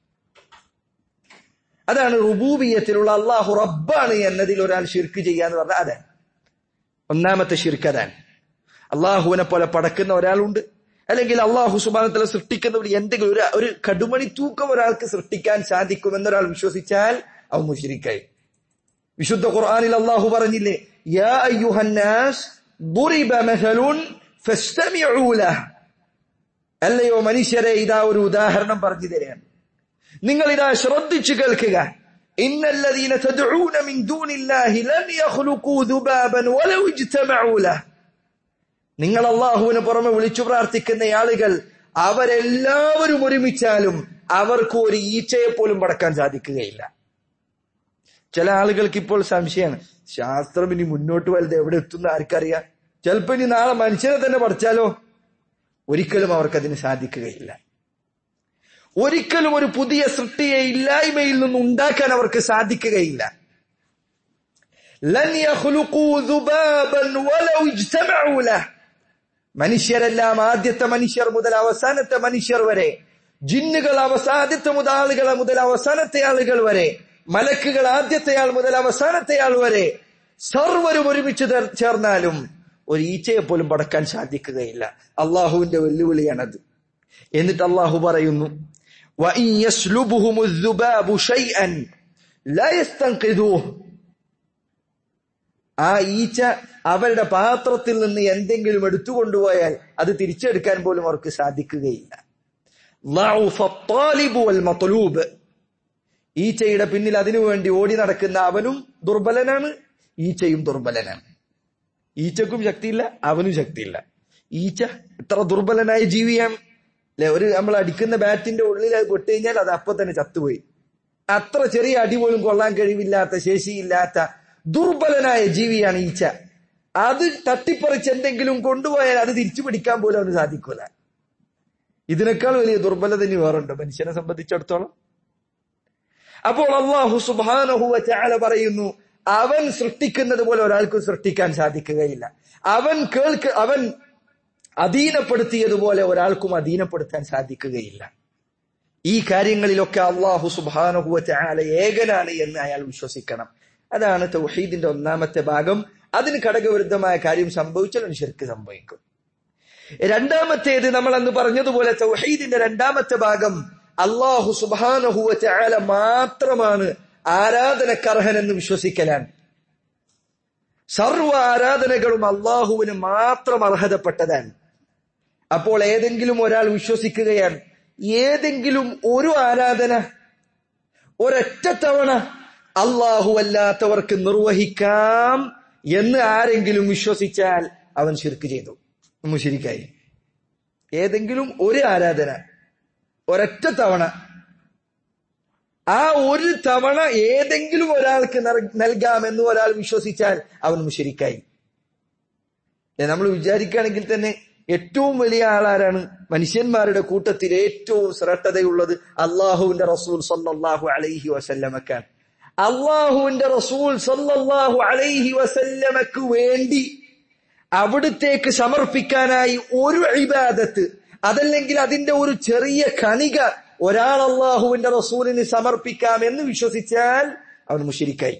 [SPEAKER 1] അതാണ് റുബൂബിയത്തിലുള്ള അള്ളാഹു റബ്ബാണ് എന്നതിൽ ഒരാൾ ഷിർക്ക് ചെയ്യാന്ന് പറഞ്ഞാൽ അതാണ് ഒന്നാമത്തെ ഷിർക്ക് അതാണ് അള്ളാഹുവിനെ പോലെ പടക്കുന്ന ഒരാളുണ്ട് അല്ലെങ്കിൽ അള്ളാഹു സുബാനത്തിലെ സൃഷ്ടിക്കുന്ന എന്തെങ്കിലും ഒരു ഒരു കടുമണി തൂക്കം ഒരാൾക്ക് സൃഷ്ടിക്കാൻ സാധിക്കുമെന്നൊരാൾ വിശ്വസിച്ചാൽ അവൻ മുഷിരിക്കായി വിശുദ്ധ ഖുർആാനിൽ അള്ളാഹു പറഞ്ഞില്ലേ യാ അയ്യുഹന്നാസ് ضرب مثل فاستمعوا له അല്ലയോ മനുഷ്യരെ ഇതാ ഒരു ഉദാഹരണം പറഞ്ഞു തരാൻ നിങ്ങൾ ഇതാ ശ്രദ്ധിച്ചു കേൾക്കുക ഇന്നല്ലദീന തദ്ഊന മിൻ ദൂനില്ലാഹി ലൻ യഖ്ലുഖൂ ദുബാബൻ വലൗ ഇജ്തമഊ ലഹ് നിങ്ങൾ അള്ളാഹുവിന് പുറമെ വിളിച്ചു പ്രാർത്ഥിക്കുന്ന ആളുകൾ അവരെല്ലാവരും ഒരുമിച്ചാലും അവർക്ക് ഒരു ഈച്ചയെ പോലും പടക്കാൻ സാധിക്കുകയില്ല ചില ആളുകൾക്ക് ഇപ്പോൾ സംശയമാണ് ശാസ്ത്രം ഇനി മുന്നോട്ട് വലുത് എവിടെ എത്തുന്ന ആർക്കറിയാം ചിലപ്പോ ഇനി നാളെ മനുഷ്യനെ തന്നെ പഠിച്ചാലോ ഒരിക്കലും അവർക്കതിന് സാധിക്കുകയില്ല ഒരിക്കലും ഒരു പുതിയ സൃഷ്ടിയെ ഇല്ലായ്മയിൽ നിന്ന് ഉണ്ടാക്കാൻ അവർക്ക് സാധിക്കുകയില്ല ലൻ യഖ്ലുഖൂ ദുബാബൻ വലൗ ഇജ്തമഉ ലഹ് മനുഷ്യരെല്ലാം ആദ്യത്തെ മനുഷ്യർ മുതൽ അവസാനത്തെ മനുഷ്യർ വരെ ജിന്നുകൾ അവസാദ്യത്തെ മുതൽ ആളുകൾ മുതൽ അവസാനത്തെ ആളുകൾ വരെ മലക്കുകൾ ആദ്യത്തെ ആൾ മുതൽ അവസാനത്തെ ആൾ വരെ സർവരും ഒരുമിച്ച് ചേർ- ചേർന്നാലും ഒരു ഈച്ചയെ പോലും പടക്കാൻ സാധിക്കുകയില്ല അള്ളാഹുവിന്റെ വെല്ലുവിളിയാണത് എന്നിട്ട് അള്ളാഹു പറയുന്നു وَإِن يَسْلُبْهُمُ الذُّبَابُ شَيْئًا لَا يَسْتَنقِذُوهُ ആ ഈച്ച അവരുടെ പാത്രത്തിൽ നിന്ന് എന്തെങ്കിലും എടുത്തുകൊണ്ടുപോയാൽ അത് തിരിച്ചെടുക്കാൻ പോലും അവർക്ക് സാധിക്കുകയില്ല ضعف الطالب والمطلوب. ഈച്ചയുടെ പിന്നിൽ അതിനുവേണ്ടി ഓടി നടക്കുന്ന അവനും ദുർബലനാണ് ഈച്ചയും ദുർബലനാണ് ഈച്ചക്കും ശക്തിയില്ല അവനും ശക്തിയില്ല ഈച്ച എത്ര ദുർബലനായ ജീവിയാണ് അല്ലെ ഒരു നമ്മൾ അടിക്കുന്ന ബാറ്റിന്റെ ഉള്ളിൽ അത് പൊട്ടി കഴിഞ്ഞാൽ അത് അപ്പൊ തന്നെ ചത്തുപോയി അത്ര ചെറിയ അടി പോലും കൊള്ളാൻ കഴിവില്ലാത്ത ശേഷിയില്ലാത്ത ദുർബലനായ ജീവിയാണ് ഈച്ച അത് തട്ടിപ്പറിച്ച് എന്തെങ്കിലും കൊണ്ടുപോയാൽ അത് തിരിച്ചു പിടിക്കാൻ പോലും അവന് സാധിക്കൂല ഇതിനേക്കാൾ വലിയ ദുർബലത ഇനി വേറുണ്ട് മനുഷ്യനെ സംബന്ധിച്ചിടത്തോളം അപ്പോൾ അള്ളാഹു സുബാനഹുവ ചാല പറയുന്നു അവൻ സൃഷ്ടിക്കുന്നത് പോലെ ഒരാൾക്കും സൃഷ്ടിക്കാൻ സാധിക്കുകയില്ല അവൻ കേൾക്ക് അവൻ അധീനപ്പെടുത്തിയതുപോലെ ഒരാൾക്കും അധീനപ്പെടുത്താൻ സാധിക്കുകയില്ല ഈ കാര്യങ്ങളിലൊക്കെ അള്ളാഹു സുബാനഹുവ ചാല ഏകനാണ് എന്ന് അയാൾ വിശ്വസിക്കണം അതാണ് തൗഹീദിന്റെ ഒന്നാമത്തെ ഭാഗം അതിന് ഘടകവിരുദ്ധമായ കാര്യം സംഭവിച്ചാൽ ഒരു ശരിക്ക് സംഭവിക്കും രണ്ടാമത്തേത് നമ്മൾ അന്ന് പറഞ്ഞതുപോലെ തൗഹീദിന്റെ രണ്ടാമത്തെ ഭാഗം അള്ളാഹു സുബാനഹുവ ചാല മാത്രമാണ് ആരാധനക്കർഹൻ എന്ന് വിശ്വസിക്കലാണ് സർവ ആരാധനകളും അള്ളാഹുവിന് മാത്രം അർഹതപ്പെട്ടതാണ് അപ്പോൾ ഏതെങ്കിലും ഒരാൾ വിശ്വസിക്കുകയാണ് ഏതെങ്കിലും ഒരു ആരാധന ഒരൊറ്റ തവണ അള്ളാഹു അല്ലാത്തവർക്ക് നിർവഹിക്കാം എന്ന് ആരെങ്കിലും വിശ്വസിച്ചാൽ അവൻ ശിർക്ക് ചെയ്തു മുഷിരിക്കായി ഏതെങ്കിലും ഒരു ആരാധന ഒരൊറ്റ തവണ ആ ഒരു തവണ ഏതെങ്കിലും ഒരാൾക്ക് നർ- നൽകാമെന്ന് ഒരാൾ വിശ്വസിച്ചാൽ അവൻ മുഷിരിക്കായി നമ്മൾ വിചാരിക്കുകയാണെങ്കിൽ തന്നെ ഏറ്റവും വലിയ ആളാരാണ് മനുഷ്യന്മാരുടെ കൂട്ടത്തിൽ ഏറ്റവും ശ്രദ്ധതയുള്ളത് അള്ളാഹുവിന്റെ റസൂൽ സല്ലല്ലാഹു അലൈഹി വസല്ലമക്കാണ് അള്ളാഹുവിന്റെ റസൂൽ സല്ലല്ലാഹു അലൈഹി വസല്ലമക്ക് വേണ്ടി അവിടുത്തേക്ക് സമർപ്പിക്കാനായി ഒരു ഇബാദത്ത് അതല്ലെങ്കിൽ അതിന്റെ ഒരു ചെറിയ കണിക ഒരാൾ അള്ളാഹുവിന്റെ റസൂലിന് സമർപ്പിക്കാം എന്ന് വിശ്വസിച്ചാൽ അവൻ മുഷിരിക്കായി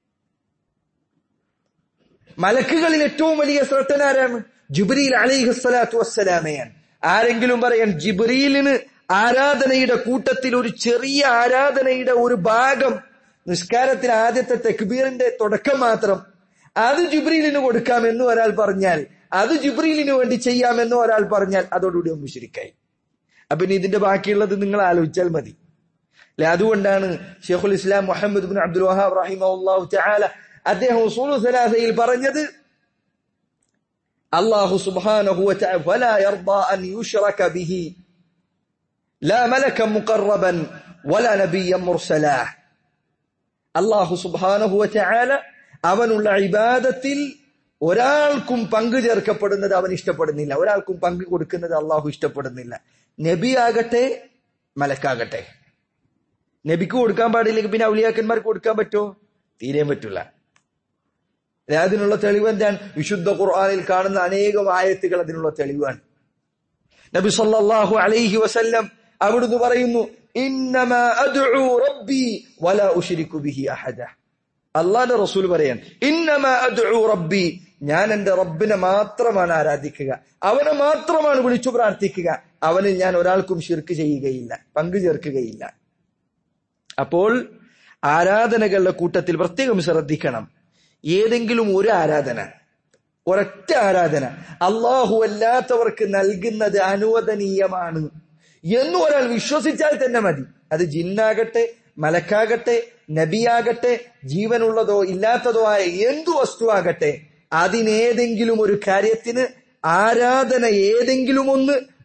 [SPEAKER 1] മലക്കുകളിൽ ഏറ്റവും വലിയ ശ്രദ്ധനാരാണ് ജിബ്രീൽ അലൈഹി സ്വലാത്തു വസ്സലാമയാണ് ആരെങ്കിലും പറയാൻ ജിബ്രീലിന് ആരാധനയുടെ കൂട്ടത്തിൽ ഒരു ചെറിയ ആരാധനയുടെ ഒരു ഭാഗം നിസ്കാരത്തിന് ആദ്യത്തെ തെക്ബീറിന്റെ തുടക്കം മാത്രം അത് ജിബ്രീലിന് കൊടുക്കാമെന്ന് ഒരാൾ പറഞ്ഞാൽ അത് ജിബ്രീലിന് വേണ്ടി ചെയ്യാമെന്ന് ഒരാൾ പറഞ്ഞാൽ അതോടുകൂടി ഒന്ന് ശരിക്കായി അപ്പൊ ഇനി ഇതിന്റെ ബാക്കിയുള്ളത് നിങ്ങൾ ആലോചിച്ചാൽ മതി അല്ലെ അതുകൊണ്ടാണ് ഷെയ്ഖുൽ ഇസ്ലാം മുഹമ്മദ് ബിൻ അബ്ദുൽ വഹാബ് റഹിമഹുല്ലാഹു തആല അദ്ദേഹം ഉസൂലു സലാസയിൽ പറഞ്ഞത് അല്ലാഹു സുബ്ഹാനഹു വ തആല ഫലാ യർദാ അൻ യുശ്റക ബിഹി ലാ മലക്കൻ മുഖറബൻ വലാ നബിയ്യൻ മുർസലാ അല്ലാഹു സുബ്ഹാനഹു വ തആല അവനുള്ള ഇബാദത്തിൽ ഒരാൾക്കും പങ്കു ചേർക്കപ്പെടുന്നത് അവൻ ഇഷ്ടപ്പെടുന്നില്ല ഒരാൾക്കും പങ്കു കൊടുക്കുന്നത് അള്ളാഹു ഇഷ്ടപ്പെടുന്നില്ല നബി ആകട്ടെ മലക്കാകട്ടെ നബിക്ക് കൊടുക്കാൻ പാടില്ലെങ്കിൽ പിന്നെ ഔലിയാക്കന്മാർക്ക് കൊടുക്കാൻ പറ്റുമോ തീരെ പറ്റൂല അതിനുള്ള തെളിവ് എന്താണ് വിശുദ്ധ ഖുർആനിൽ കാണുന്ന അനേകം ആയത്തുകൾ അതിനുള്ള തെളിവാണ് നബി സല്ലല്ലാഹു അലൈഹി വസല്ലം അവിടുന്ന് പറയുന്നു ഇന്നമാ അദ്ഉ റബ്ബി വലാ ഉശ്രികു ബിഹി അഹദ അള്ളാന്റെ റസൂൽ പറയാൻ ഇന്നമാ അദ്ഉ റബ്ബി ഞാൻ എന്റെ റബ്ബിനെ മാത്രമാണ് ആരാധിക്കുക അവനെ മാത്രമാണ് വിളിച്ചു പ്രാർത്ഥിക്കുക അവനിൽ ഞാൻ ഒരാൾക്കും ശിർക്ക് ചെയ്യുകയില്ല പങ്കു ചേർക്കുകയില്ല അപ്പോൾ ആരാധനകളുടെ കൂട്ടത്തിൽ പ്രത്യേകം ശ്രദ്ധിക്കണം ഏതെങ്കിലും ഒരു ആരാധന ഒരൊറ്റ ആരാധന അള്ളാഹു അല്ലാത്തവർക്ക് നൽകുന്നത് അനുവദനീയമാണ് എന്ന് ഒരാൾ വിശ്വസിച്ചാൽ തന്നെ മതി അത് ജിന്നാകട്ടെ മലക്കാകട്ടെ നബിയാകട്ടെ ജീവനുള്ളതോ ഇല്ലാത്തതോ ആയ എന്തു വസ്തുവാകട്ടെ അതിനേതെങ്കിലും ഒരു കാര്യത്തിന് ആരാധന ഏതെങ്കിലും ഒന്ന്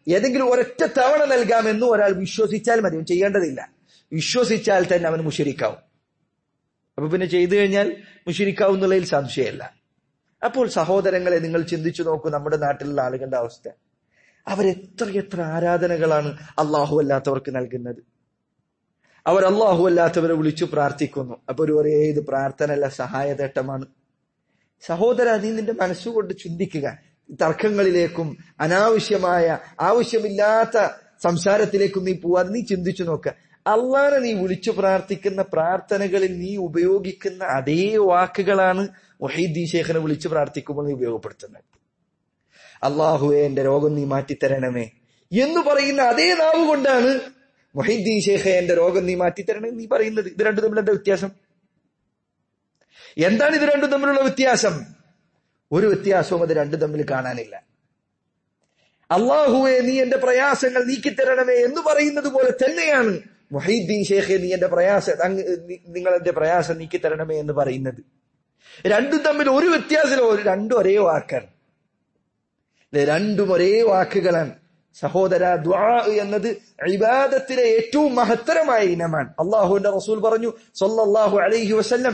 [SPEAKER 1] ഏതെങ്കിലും ഒരൊറ്റ തവണ നൽകാമെന്ന് ഒരാൾ വിശ്വസിച്ചാൽ മതി അവൻ ചെയ്യേണ്ടതില്ല വിശ്വസിച്ചാൽ തന്നെ അവൻ മുഷരിക്കാവും അപ്പൊ പിന്നെ ചെയ്തു കഴിഞ്ഞാൽ മുഷരിക്കാവും എന്നുള്ളതിൽ സംശയമല്ല അപ്പോൾ സഹോദരങ്ങളെ നിങ്ങൾ ചിന്തിച്ചു നോക്കൂ നമ്മുടെ നാട്ടിലുള്ള ആളുകളുടെ അവസ്ഥ അവരെത്രയെത്ര ആരാധനകളാണ് അള്ളാഹു അല്ലാത്തവർക്ക് നൽകുന്നത് അവർ അള്ളാഹു അല്ലാത്തവരെ വിളിച്ചു പ്രാർത്ഥിക്കുന്നു അപ്പൊ ഒരു ഒരേ ഇത് പ്രാർത്ഥന അല്ല സഹായതേട്ടമാണ് സഹോദര നീ നിന്റെ മനസ്സുകൊണ്ട് ചിന്തിക്കുക തർക്കങ്ങളിലേക്കും അനാവശ്യമായ ആവശ്യമില്ലാത്ത സംസാരത്തിലേക്കും നീ പോവാതെ നീ ചിന്തിച്ചു നോക്കുക അള്ളാനെ നീ വിളിച്ചു പ്രാർത്ഥിക്കുന്ന പ്രാർത്ഥനകളിൽ നീ ഉപയോഗിക്കുന്ന അതേ വാക്കുകളാണ് മൊഹീദ്ദീൻ ശേഖനെ വിളിച്ചു പ്രാർത്ഥിക്കുമ്പോൾ നീ ഉപയോഗപ്പെടുത്തുന്നത് അള്ളാഹുവെ എന്റെ രോഗം നീ മാറ്റിത്തരണമേ എന്ന് പറയുന്ന അതേ നാവ് കൊണ്ടാണ് മൊഹീദ്ദീൻ ശേഖ എന്റെ രോഗം നീ മാറ്റിത്തരണേ നീ പറയുന്നത് ഇത് രണ്ടും തമ്മിൽ എന്താ വ്യത്യാസം എന്താണ് ഇത് രണ്ടും തമ്മിലുള്ള വ്യത്യാസം ഒരു വ്യത്യാസവും അത് രണ്ടും തമ്മിൽ കാണാനില്ല അള്ളാഹുവെ നീ എന്റെ പ്രയാസങ്ങൾ നീക്കിത്തരണമേ എന്ന് പറയുന്നത് പോലെ തന്നെയാണ് മൊഹീദ്ദീൻ ഷേഖെ നീ എന്റെ പ്രയാസ നിങ്ങൾ എന്റെ പ്രയാസം നീക്കിത്തരണമേ എന്ന് പറയുന്നത് രണ്ടും തമ്മിൽ ഒരു വ്യത്യാസമില്ല ഒരു രണ്ടും ഒരേ വാക്കാണ് രണ്ടും ഒരേ വാക്കുകളാണ് സഹോദര ദ്വാ എന്നത് ഇബാദത്തിലെ ഏറ്റവും മഹത്തരമായ ഇനമാണ് അള്ളാഹുവിന്റെ റസൂൽ പറഞ്ഞു സല്ലല്ലാഹു അലൈഹി വസല്ലം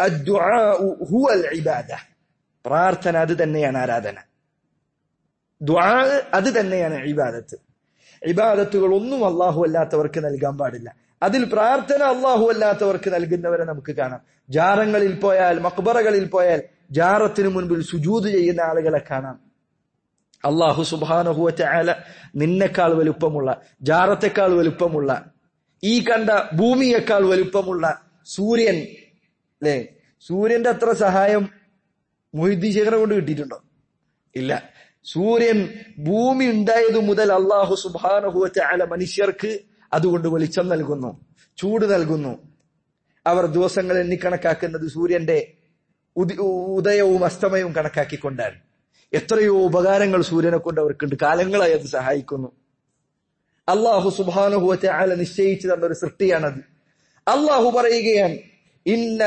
[SPEAKER 1] പ്രാർത്ഥന അത് തന്നെയാണ് ആരാധന ദ്വാ അത് തന്നെയാണ് ഇബാദത്ത് ഇബാദത്തുകൾ ഒന്നും അള്ളാഹു അല്ലാത്തവർക്ക് നൽകാൻ പാടില്ല അതിൽ പ്രാർത്ഥന അള്ളാഹു അല്ലാത്തവർക്ക് നൽകുന്നവരെ നമുക്ക് കാണാം ജാറങ്ങളിൽ പോയാൽ മക്ബറകളിൽ പോയാൽ ജാറത്തിന് മുൻപിൽ സുജൂത് ചെയ്യുന്ന ആളുകളെ കാണാം അള്ളാഹു സുബാനഹുവറ്റ ആല നിന്നെക്കാൾ വലുപ്പമുള്ള ജാറത്തെക്കാൾ വലുപ്പമുള്ള ഈ കണ്ട ഭൂമിയേക്കാൾ വലുപ്പമുള്ള സൂര്യൻ അല്ലേ സൂര്യന്റെ അത്ര സഹായം മൊഹിദ്ദീൻ ശേഖരം കൊണ്ട് കിട്ടിയിട്ടുണ്ടോ ഇല്ല സൂര്യൻ ഭൂമി ഉണ്ടായത് മുതൽ അള്ളാഹു സുബാനഹുവറ്റ ആല മനുഷ്യർക്ക് അതുകൊണ്ട് വെളിച്ചം നൽകുന്നു ചൂട് നൽകുന്നു അവർ ദിവസങ്ങൾ എണ്ണിക്കണക്കാക്കുന്നത് സൂര്യന്റെ ഉദയവും അസ്തമയവും കണക്കാക്കിക്കൊണ്ടാണ് എത്രയോ ഉപകാരങ്ങൾ സൂര്യനെ കൊണ്ട് അവർക്കുണ്ട് കാലങ്ങളായി അത് സഹായിക്കുന്നു അള്ളാഹു സുബാനുഭവത്തെ ആല നിശ്ചയിച്ചു തന്ന ഒരു സൃഷ്ടിയാണത് അള്ളാഹു പറയുകയാണ് ഇന്ന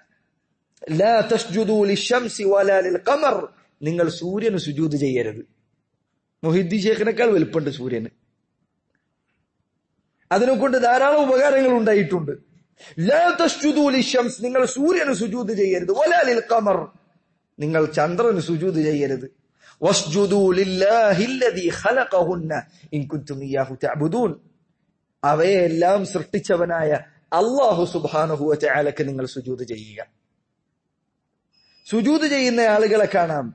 [SPEAKER 1] ഖമർ നിങ്ങൾ സൂര്യന് സുജൂത് ചെയ്യരുത് മൊഹിദ്ദി ഷേഖിനേക്കാൾ വലുപ്പുണ്ട് സൂര്യന് അതിനെ കൊണ്ട് ധാരാളം ഉപകാരങ്ങൾ ഉണ്ടായിട്ടുണ്ട് ഷംസ് നിങ്ങൾ സൂര്യന് സുജൂത് ചെയ്യരുത് വലാലിൽ ഖമർ നിങ്ങൾ ചന്ദ്രന് സുജൂത് ചെയ്യരുത് അവയെല്ലാം സൃഷ്ടിച്ചവനായ അള്ളാഹു സുബാനുഹുവ ചാലക്ക് നിങ്ങൾ സുജൂത് ചെയ്യുക സുജൂത് ചെയ്യുന്ന ആളുകളെ കാണാം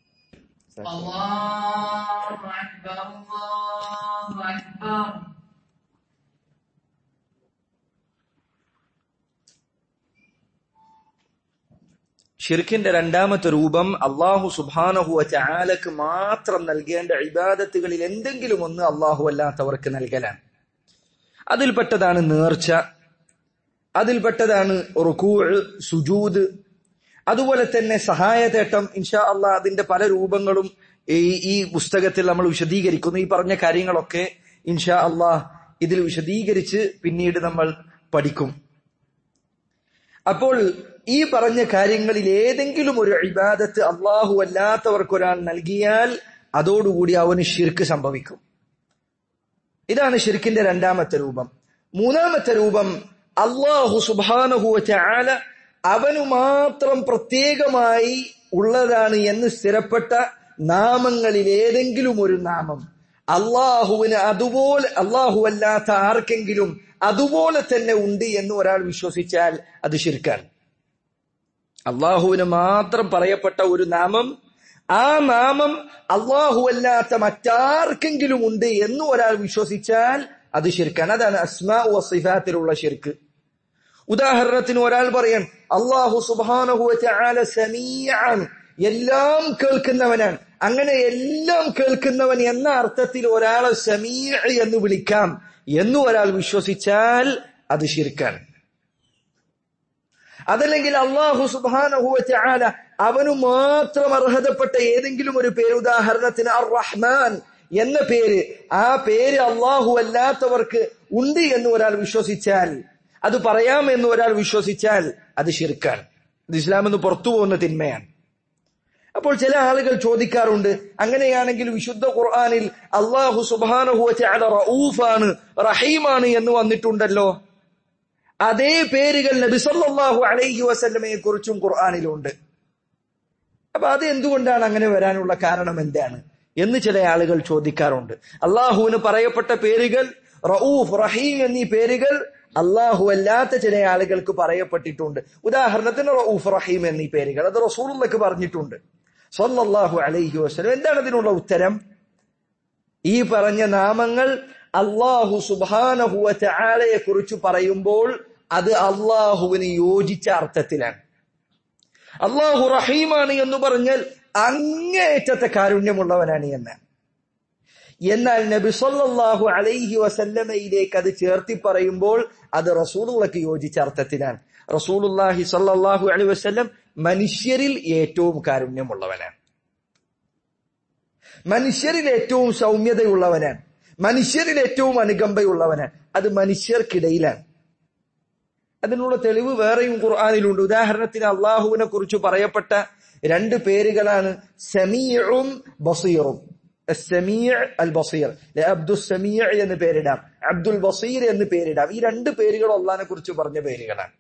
[SPEAKER 1] ഷിർഖിന്റെ രണ്ടാമത്തെ രൂപം അള്ളാഹു സുബാനഹുവ ചാലക്ക് മാത്രം നൽകേണ്ട ഇബാദത്തുകളിൽ എന്തെങ്കിലും ഒന്ന് അള്ളാഹു അല്ലാത്തവർക്ക് നൽകലാണ് അതിൽപ്പെട്ടതാണ് നേർച്ച അതിൽപ്പെട്ടതാണ് റുക്കൂ സുജൂദ് അതുപോലെ തന്നെ സഹായതേട്ടം ഇൻഷാ അള്ളാഹ് അതിന്റെ പല രൂപങ്ങളും ഈ ഈ പുസ്തകത്തിൽ നമ്മൾ വിശദീകരിക്കുന്നു ഈ പറഞ്ഞ കാര്യങ്ങളൊക്കെ ഇൻഷാ അള്ളാഹ് ഇതിൽ വിശദീകരിച്ച് പിന്നീട് നമ്മൾ പഠിക്കും അപ്പോൾ ഈ പറഞ്ഞ കാര്യങ്ങളിൽ ഏതെങ്കിലും ഒരു ഇബാദത്ത് അള്ളാഹു അല്ലാത്തവർക്ക് ഒരാൾ നൽകിയാൽ അതോടുകൂടി അവന് ഷിർക്ക് സംഭവിക്കും ഇതാണ് ഷിർക്കിന്റെ രണ്ടാമത്തെ രൂപം മൂന്നാമത്തെ രൂപം അള്ളാഹു സുബാനഹുവറ്റ ആല അവനു മാത്രം പ്രത്യേകമായി ഉള്ളതാണ് എന്ന് സ്ഥിരപ്പെട്ട നാമങ്ങളിൽ ഏതെങ്കിലും ഒരു നാമം അള്ളാഹുവിന് അതുപോലെ അള്ളാഹു അല്ലാത്ത ആർക്കെങ്കിലും അതുപോലെ തന്നെ ഉണ്ട് എന്ന് ഒരാൾ വിശ്വസിച്ചാൽ അത് ശിർക്കാണ് അള്ളാഹുവിന് മാത്രം പറയപ്പെട്ട ഒരു നാമം ആ നാമം അള്ളാഹു അല്ലാത്ത മറ്റാർക്കെങ്കിലും ഉണ്ട് എന്ന് ഒരാൾ വിശ്വസിച്ചാൽ അത് ശിർക്കാണ് അതാണ് അസ്മാ വസിഫാത്തിലുള്ള ശിർക്ക് ഉദാഹരണത്തിന് ഒരാൾ പറയാൻ അള്ളാഹു സുബാനഹുല സമീയാണ് എല്ലാം കേൾക്കുന്നവനാണ് അങ്ങനെ എല്ലാം കേൾക്കുന്നവൻ എന്ന അർത്ഥത്തിൽ ഒരാളെ സമീ എന്ന് വിളിക്കാം എന്ന് ഒരാൾ വിശ്വസിച്ചാൽ അത് ശിർക്കാണ് അതല്ലെങ്കിൽ അള്ളാഹു സുബാനഹുവറ്റ ആല അവനു മാത്രം അർഹതപ്പെട്ട ഏതെങ്കിലും ഒരു പേര് ഉദാഹരണത്തിന് അർ റഹ്മാൻ എന്ന പേര് ആ പേര് അള്ളാഹു അല്ലാത്തവർക്ക് ഉണ്ട് എന്ന് ഒരാൾ വിശ്വസിച്ചാൽ അത് പറയാമെന്ന് ഒരാൾ വിശ്വസിച്ചാൽ അത് ഷിർക്കാണ് ഇത് ഇസ്ലാം എന്ന് പുറത്തു പോകുന്ന തിന്മയാണ് അപ്പോൾ ചില ആളുകൾ ചോദിക്കാറുണ്ട് അങ്ങനെയാണെങ്കിൽ വിശുദ്ധ ഖുർആനിൽ അള്ളാഹു സുബാനഹു റഊഫാണ് റഹീമാണ് എന്ന് വന്നിട്ടുണ്ടല്ലോ അതേ പേരുകൾ നബിസല്ലാഹു അലൈഹി വസല്ലമയെ കുറിച്ചും ഖുർആാനിലുണ്ട് അപ്പൊ അത് എന്തുകൊണ്ടാണ് അങ്ങനെ വരാനുള്ള കാരണം എന്താണ് എന്ന് ചില ആളുകൾ ചോദിക്കാറുണ്ട് അള്ളാഹുവിന് പറയപ്പെട്ട പേരുകൾ റഊഫ് റഹീം എന്നീ പേരുകൾ അള്ളാഹു അല്ലാത്ത ചില ആളുകൾക്ക് പറയപ്പെട്ടിട്ടുണ്ട് ഉദാഹരണത്തിന് റഊഫ് റഹീം എന്നീ പേരുകൾ അത് റസൂലുള്ളക്ക് പറഞ്ഞിട്ടുണ്ട് സ്വല്ലല്ലാഹു അലൈഹി വസല്ലം എന്താണ് അതിനുള്ള ഉത്തരം ഈ പറഞ്ഞ നാമങ്ങൾ അള്ളാഹു സുബാനഹുവ ചാലയെ കുറിച്ച് പറയുമ്പോൾ അത് അള്ളാഹുവിന് യോജിച്ച അർത്ഥത്തിലാണ് അള്ളാഹു റഹീമാണ് എന്ന് പറഞ്ഞാൽ അങ്ങേയറ്റത്തെ കാരുണ്യമുള്ളവനാണ് എന്നാണ് എന്നാൽ നബി സല്ലല്ലാഹു അലൈഹി വസല്ലമയിലേക്ക് അത് ചേർത്തി പറയുമ്പോൾ അത് റസൂലുള്ളക്ക് യോജിച്ച അർത്ഥത്തിലാണ് റസൂലുള്ളാഹി സല്ലല്ലാഹു അലൈഹി വസല്ലം മനുഷ്യരിൽ ഏറ്റവും കാരുണ്യമുള്ളവനാണ് മനുഷ്യരിൽ ഏറ്റവും സൗമ്യതയുള്ളവനാണ് മനുഷ്യരിൽ ഏറ്റവും അനുകമ്പയുള്ളവനാണ് അത് മനുഷ്യർക്കിടയിലാണ് അതിനുള്ള തെളിവ് വേറെയും ഖുർആാനിലുണ്ട് ഉദാഹരണത്തിന് അള്ളാഹുവിനെ കുറിച്ച് പറയപ്പെട്ട രണ്ട് പേരുകളാണ് സമീഉം ബസീറും സമീഅ് അൽ ബസീർ അബ്ദുൽ സമീഅ് എന്ന് പേരിടാം അബ്ദുൽ ബസീർ എന്ന് പേരിടാം ഈ രണ്ട് പേരുകൾ അള്ളഹാനെ കുറിച്ച് പറഞ്ഞ പേരുകളാണ്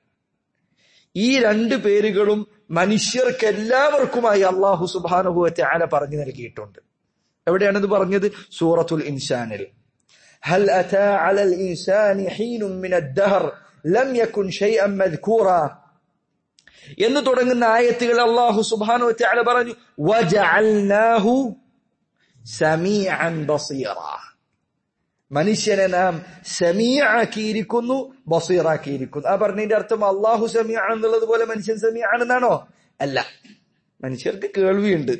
[SPEAKER 1] ഈ രണ്ട് പേരുകളും മനുഷ്യർക്ക് എല്ലാവർക്കുമായി അള്ളാഹു സുബാനുഭവത്തെ ആല പറഞ്ഞു നൽകിയിട്ടുണ്ട് എവിടെയാണിത് പറഞ്ഞത് സൂറത്തുൽ ഇൻസാനിൽ هل أتى على الإنسان حين من الدهر لم يكن شيئا مذكورا എന്ന് തുടങ്ങുന്ന ആയത്തുകൾ അള്ളാഹു സുബാനു വറ്റ പറഞ്ഞു വജഅൽനാഹു സമീഅൻ ബസീറ മനുഷ്യനെ നാം സമീആക്കിയിരിക്കുന്നു ബസീറാക്കിയിരിക്കുന്നു ആ പറഞ്ഞതിന്റെ അർത്ഥം അള്ളാഹു സമീഅ എന്നുള്ളത് പോലെ മനുഷ്യൻ സമീആണെന്നാണോ അല്ല മനുഷ്യർക്ക് കേൾവിയുണ്ട്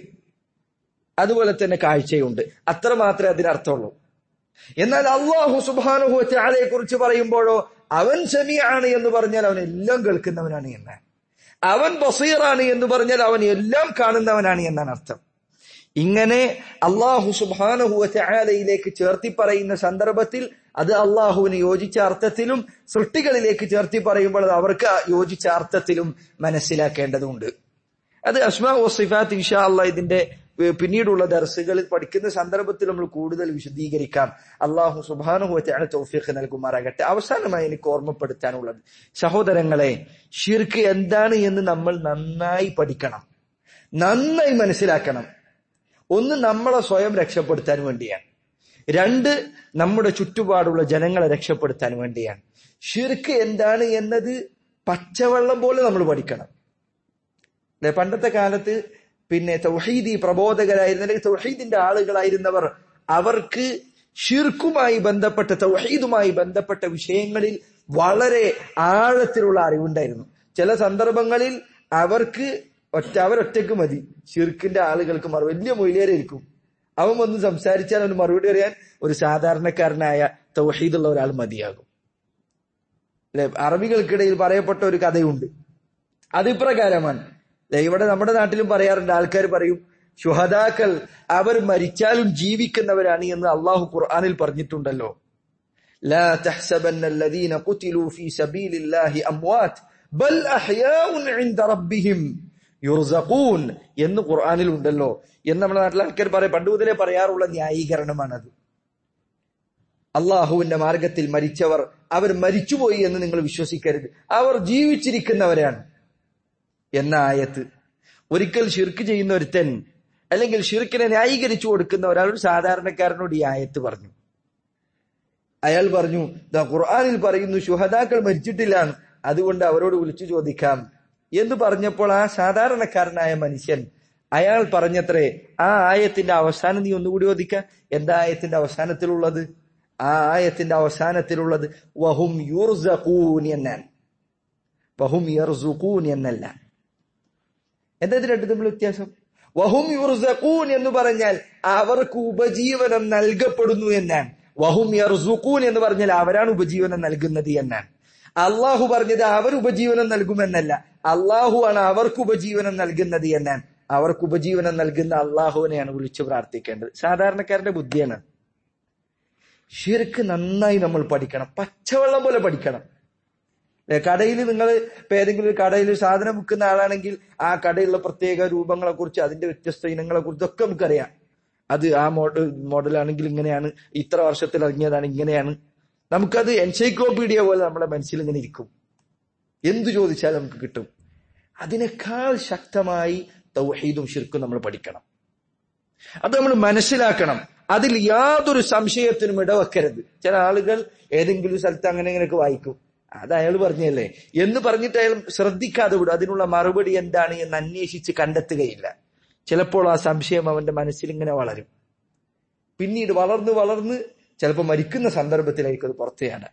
[SPEAKER 1] അതുപോലെ തന്നെ കാഴ്ചയുണ്ട് അത്ര മാത്രമേ അതിനർത്ഥമുള്ളൂ എന്നാൽ അള്ളാഹു സുബാനുഹു ചാലയെ കുറിച്ച് പറയുമ്പോഴോ അവൻ സമീആണ് എന്ന് പറഞ്ഞാൽ അവൻ എല്ലാം കേൾക്കുന്നവനാണ് എന്നാണ് അവൻ ബസീറാണ് എന്ന് പറഞ്ഞാൽ അവൻ എല്ലാം കാണുന്നവനാണ് എന്നാണ് അർത്ഥം ഇങ്ങനെ അള്ളാഹു സുബാനഹുവ ചായാലയിലേക്ക് ചേർത്തി പറയുന്ന സന്ദർഭത്തിൽ അത് അള്ളാഹുവിന് യോജിച്ച അർത്ഥത്തിലും സൃഷ്ടികളിലേക്ക് ചേർത്തി പറയുമ്പോൾ അത് അവർക്ക് യോജിച്ച അർത്ഥത്തിലും മനസ്സിലാക്കേണ്ടതുണ്ട് അത് അസ്മാ വസിഫാത്ത് ഇൻഷാ അള്ളാഹ് ഇതിന്റെ പിന്നീടുള്ള ദർസുകളിൽ പഠിക്കുന്ന സന്ദർഭത്തിൽ നമ്മൾ കൂടുതൽ വിശദീകരിക്കാം അള്ളാഹു സുബാനുഹുവറ്റാണ് തൗഫീഖ് നൽകുമാറാകട്ടെ അവസാനമായി എനിക്ക് ഓർമ്മപ്പെടുത്താനുള്ളത് സഹോദരങ്ങളെ ഷിർക്ക് എന്താണ് എന്ന് നമ്മൾ നന്നായി പഠിക്കണം നന്നായി മനസ്സിലാക്കണം ഒന്ന് നമ്മളെ സ്വയം രക്ഷപ്പെടുത്താൻ വേണ്ടിയാണ് രണ്ട് നമ്മുടെ ചുറ്റുപാടുള്ള ജനങ്ങളെ രക്ഷപ്പെടുത്താൻ വേണ്ടിയാണ് ഷിർക്ക് എന്താണ് എന്നത് പച്ചവെള്ളം പോലെ നമ്മൾ പഠിക്കണം അല്ലെ പണ്ടത്തെ കാലത്ത് പിന്നെ തൗഹീദി പ്രബോധകരായിരുന്ന അല്ലെങ്കിൽ തൗഹീദിന്റെ ആളുകളായിരുന്നവർ അവർക്ക് ഷിർക്കുമായി ബന്ധപ്പെട്ട തൗഹീദുമായി ബന്ധപ്പെട്ട വിഷയങ്ങളിൽ വളരെ ആഴത്തിലുള്ള അറിവുണ്ടായിരുന്നു ചില സന്ദർഭങ്ങളിൽ അവർക്ക് ഒറ്റ അവരൊറ്റക്ക് മതി ഷിർക്കിന്റെ ആളുകൾക്ക് മറു വലിയ മൊയിലേരായിരിക്കും അവൻ വന്ന് സംസാരിച്ചാൽ അവന് മറുപടി അറിയാൻ ഒരു സാധാരണക്കാരനായ തൗഹീദുള്ള ഒരാൾ മതിയാകും അല്ലെ അറബികൾക്കിടയിൽ പറയപ്പെട്ട ഒരു കഥയുണ്ട് അതിപ്രകാരമാണ് ഇവിടെ നമ്മുടെ നാട്ടിലും പറയാറുണ്ട് ആൾക്കാർ പറയും ശുഹദാക്കൾ അവർ മരിച്ചാലും ജീവിക്കുന്നവരാണ് എന്ന് അള്ളാഹു ഖുർആാനിൽ പറഞ്ഞിട്ടുണ്ടല്ലോ لا تحسبن الذين قتلوا في سبيل الله أموات بل أحياء عند ربهم യുർസഖൂൻ എന്ന് ഖുർആാനിൽ ഉണ്ടല്ലോ എന്ന് നമ്മുടെ നാട്ടിലെ ആൾക്കാർ പറയാം പണ്ട് മുതലേ പറയാറുള്ള ന്യായീകരണമാണത് അള്ളാഹുവിന്റെ മാർഗത്തിൽ മരിച്ചവർ അവർ മരിച്ചുപോയി എന്ന് നിങ്ങൾ വിശ്വസിക്കരുത് അവർ ജീവിച്ചിരിക്കുന്നവരാണ് എന്ന ആയത്ത് ഒരിക്കൽ ഷിർക്ക് ചെയ്യുന്ന ഒരുത്തൻ അല്ലെങ്കിൽ ഷിർക്കിനെ ന്യായീകരിച്ചു കൊടുക്കുന്ന ഒരാൾ ഒരു സാധാരണക്കാരനോട് ഈ ആയത്ത് പറഞ്ഞു അയാൾ പറഞ്ഞു ദാ ഖുർആാനിൽ പറയുന്നു ശുഹദാക്കൾ മരിച്ചിട്ടില്ല അതുകൊണ്ട് അവരോട് വിളിച്ചു ചോദിക്കാം എന്ന് പറഞ്ഞപ്പോൾ ആ സാധാരണക്കാരനായ മനുഷ്യൻ അയാൾ പറഞ്ഞത്രേ ആ ആയത്തിന്റെ അവസാനം നീ ഒന്നുകൂടി ഓദിക്ക എന്താ ആയത്തിന്റെ അവസാനത്തിലുള്ളത് ആ ആയത്തിന്റെ അവസാനത്തിലുള്ളത് വഹും യുർസഖൂൻ എന്നാണ് വഹും യർസുഖൂൻ എന്നല്ല എന്താ ഇത് രണ്ടു തമ്മിൽ വ്യത്യാസം വഹും യുർസഖൂൻ എന്ന് പറഞ്ഞാൽ അവർക്ക് ഉപജീവനം നൽകപ്പെടുന്നു എന്നാണ് വഹും യർസുഖൂൻ എന്ന് പറഞ്ഞാൽ അവരാണ് ഉപജീവനം നൽകുന്നത് എന്നാണ് അള്ളാഹു പറഞ്ഞത് അവർ ഉപജീവനം നൽകുമെന്നല്ല അള്ളാഹു ആണ് അവർക്ക് ഉപജീവനം നൽകുന്നത് എന്നാണ് അവർക്ക് ഉപജീവനം നൽകുന്ന അള്ളാഹുവിനെയാണ് വിളിച്ചു പ്രാർത്ഥിക്കേണ്ടത് സാധാരണക്കാരന്റെ ബുദ്ധിയാണ് ഷിർക്ക് നന്നായി നമ്മൾ പഠിക്കണം പച്ചവെള്ളം പോലെ പഠിക്കണം കടയിൽ നിങ്ങൾ ഇപ്പൊ ഏതെങ്കിലും ഒരു കടയിൽ സാധനം വിൽക്കുന്ന ആളാണെങ്കിൽ ആ കടയിലുള്ള പ്രത്യേക രൂപങ്ങളെ കുറിച്ച് അതിന്റെ വ്യത്യസ്ത ഇനങ്ങളെ കുറിച്ചൊക്കെ നമുക്കറിയാം അത് ആ മോഡൽ മോഡലാണെങ്കിൽ ഇങ്ങനെയാണ് ഇത്ര വർഷത്തിൽ ഇറങ്ങിയതാണ് ഇങ്ങനെയാണ് നമുക്കത് എൻസൈക്ലോപീഡിയ പോലെ നമ്മുടെ മനസ്സിൽ ഇങ്ങനെ ഇരിക്കും എന്തു ചോദിച്ചാലും നമുക്ക് കിട്ടും അതിനേക്കാൾ ശക്തമായി തൗഹീദും ഷിർക്കും നമ്മൾ പഠിക്കണം അത് നമ്മൾ മനസ്സിലാക്കണം അതിൽ യാതൊരു സംശയത്തിനും ഇടവെക്കരുത് ചില ആളുകൾ ഏതെങ്കിലും സ്ഥലത്ത് അങ്ങനെ ഇങ്ങനെയൊക്കെ വായിക്കും അത് അയാൾ പറഞ്ഞല്ലേ എന്ന് പറഞ്ഞിട്ട് അയാൾ ശ്രദ്ധിക്കാതെ വിടും അതിനുള്ള മറുപടി എന്താണ് എന്ന് അന്വേഷിച്ച് കണ്ടെത്തുകയില്ല ചിലപ്പോൾ ആ സംശയം അവന്റെ മനസ്സിൽ ഇങ്ങനെ വളരും പിന്നീട് വളർന്ന് വളർന്ന് ചിലപ്പോൾ മരിക്കുന്ന സന്ദർഭത്തിലായിരിക്കും അത് പുറത്തെയാണ്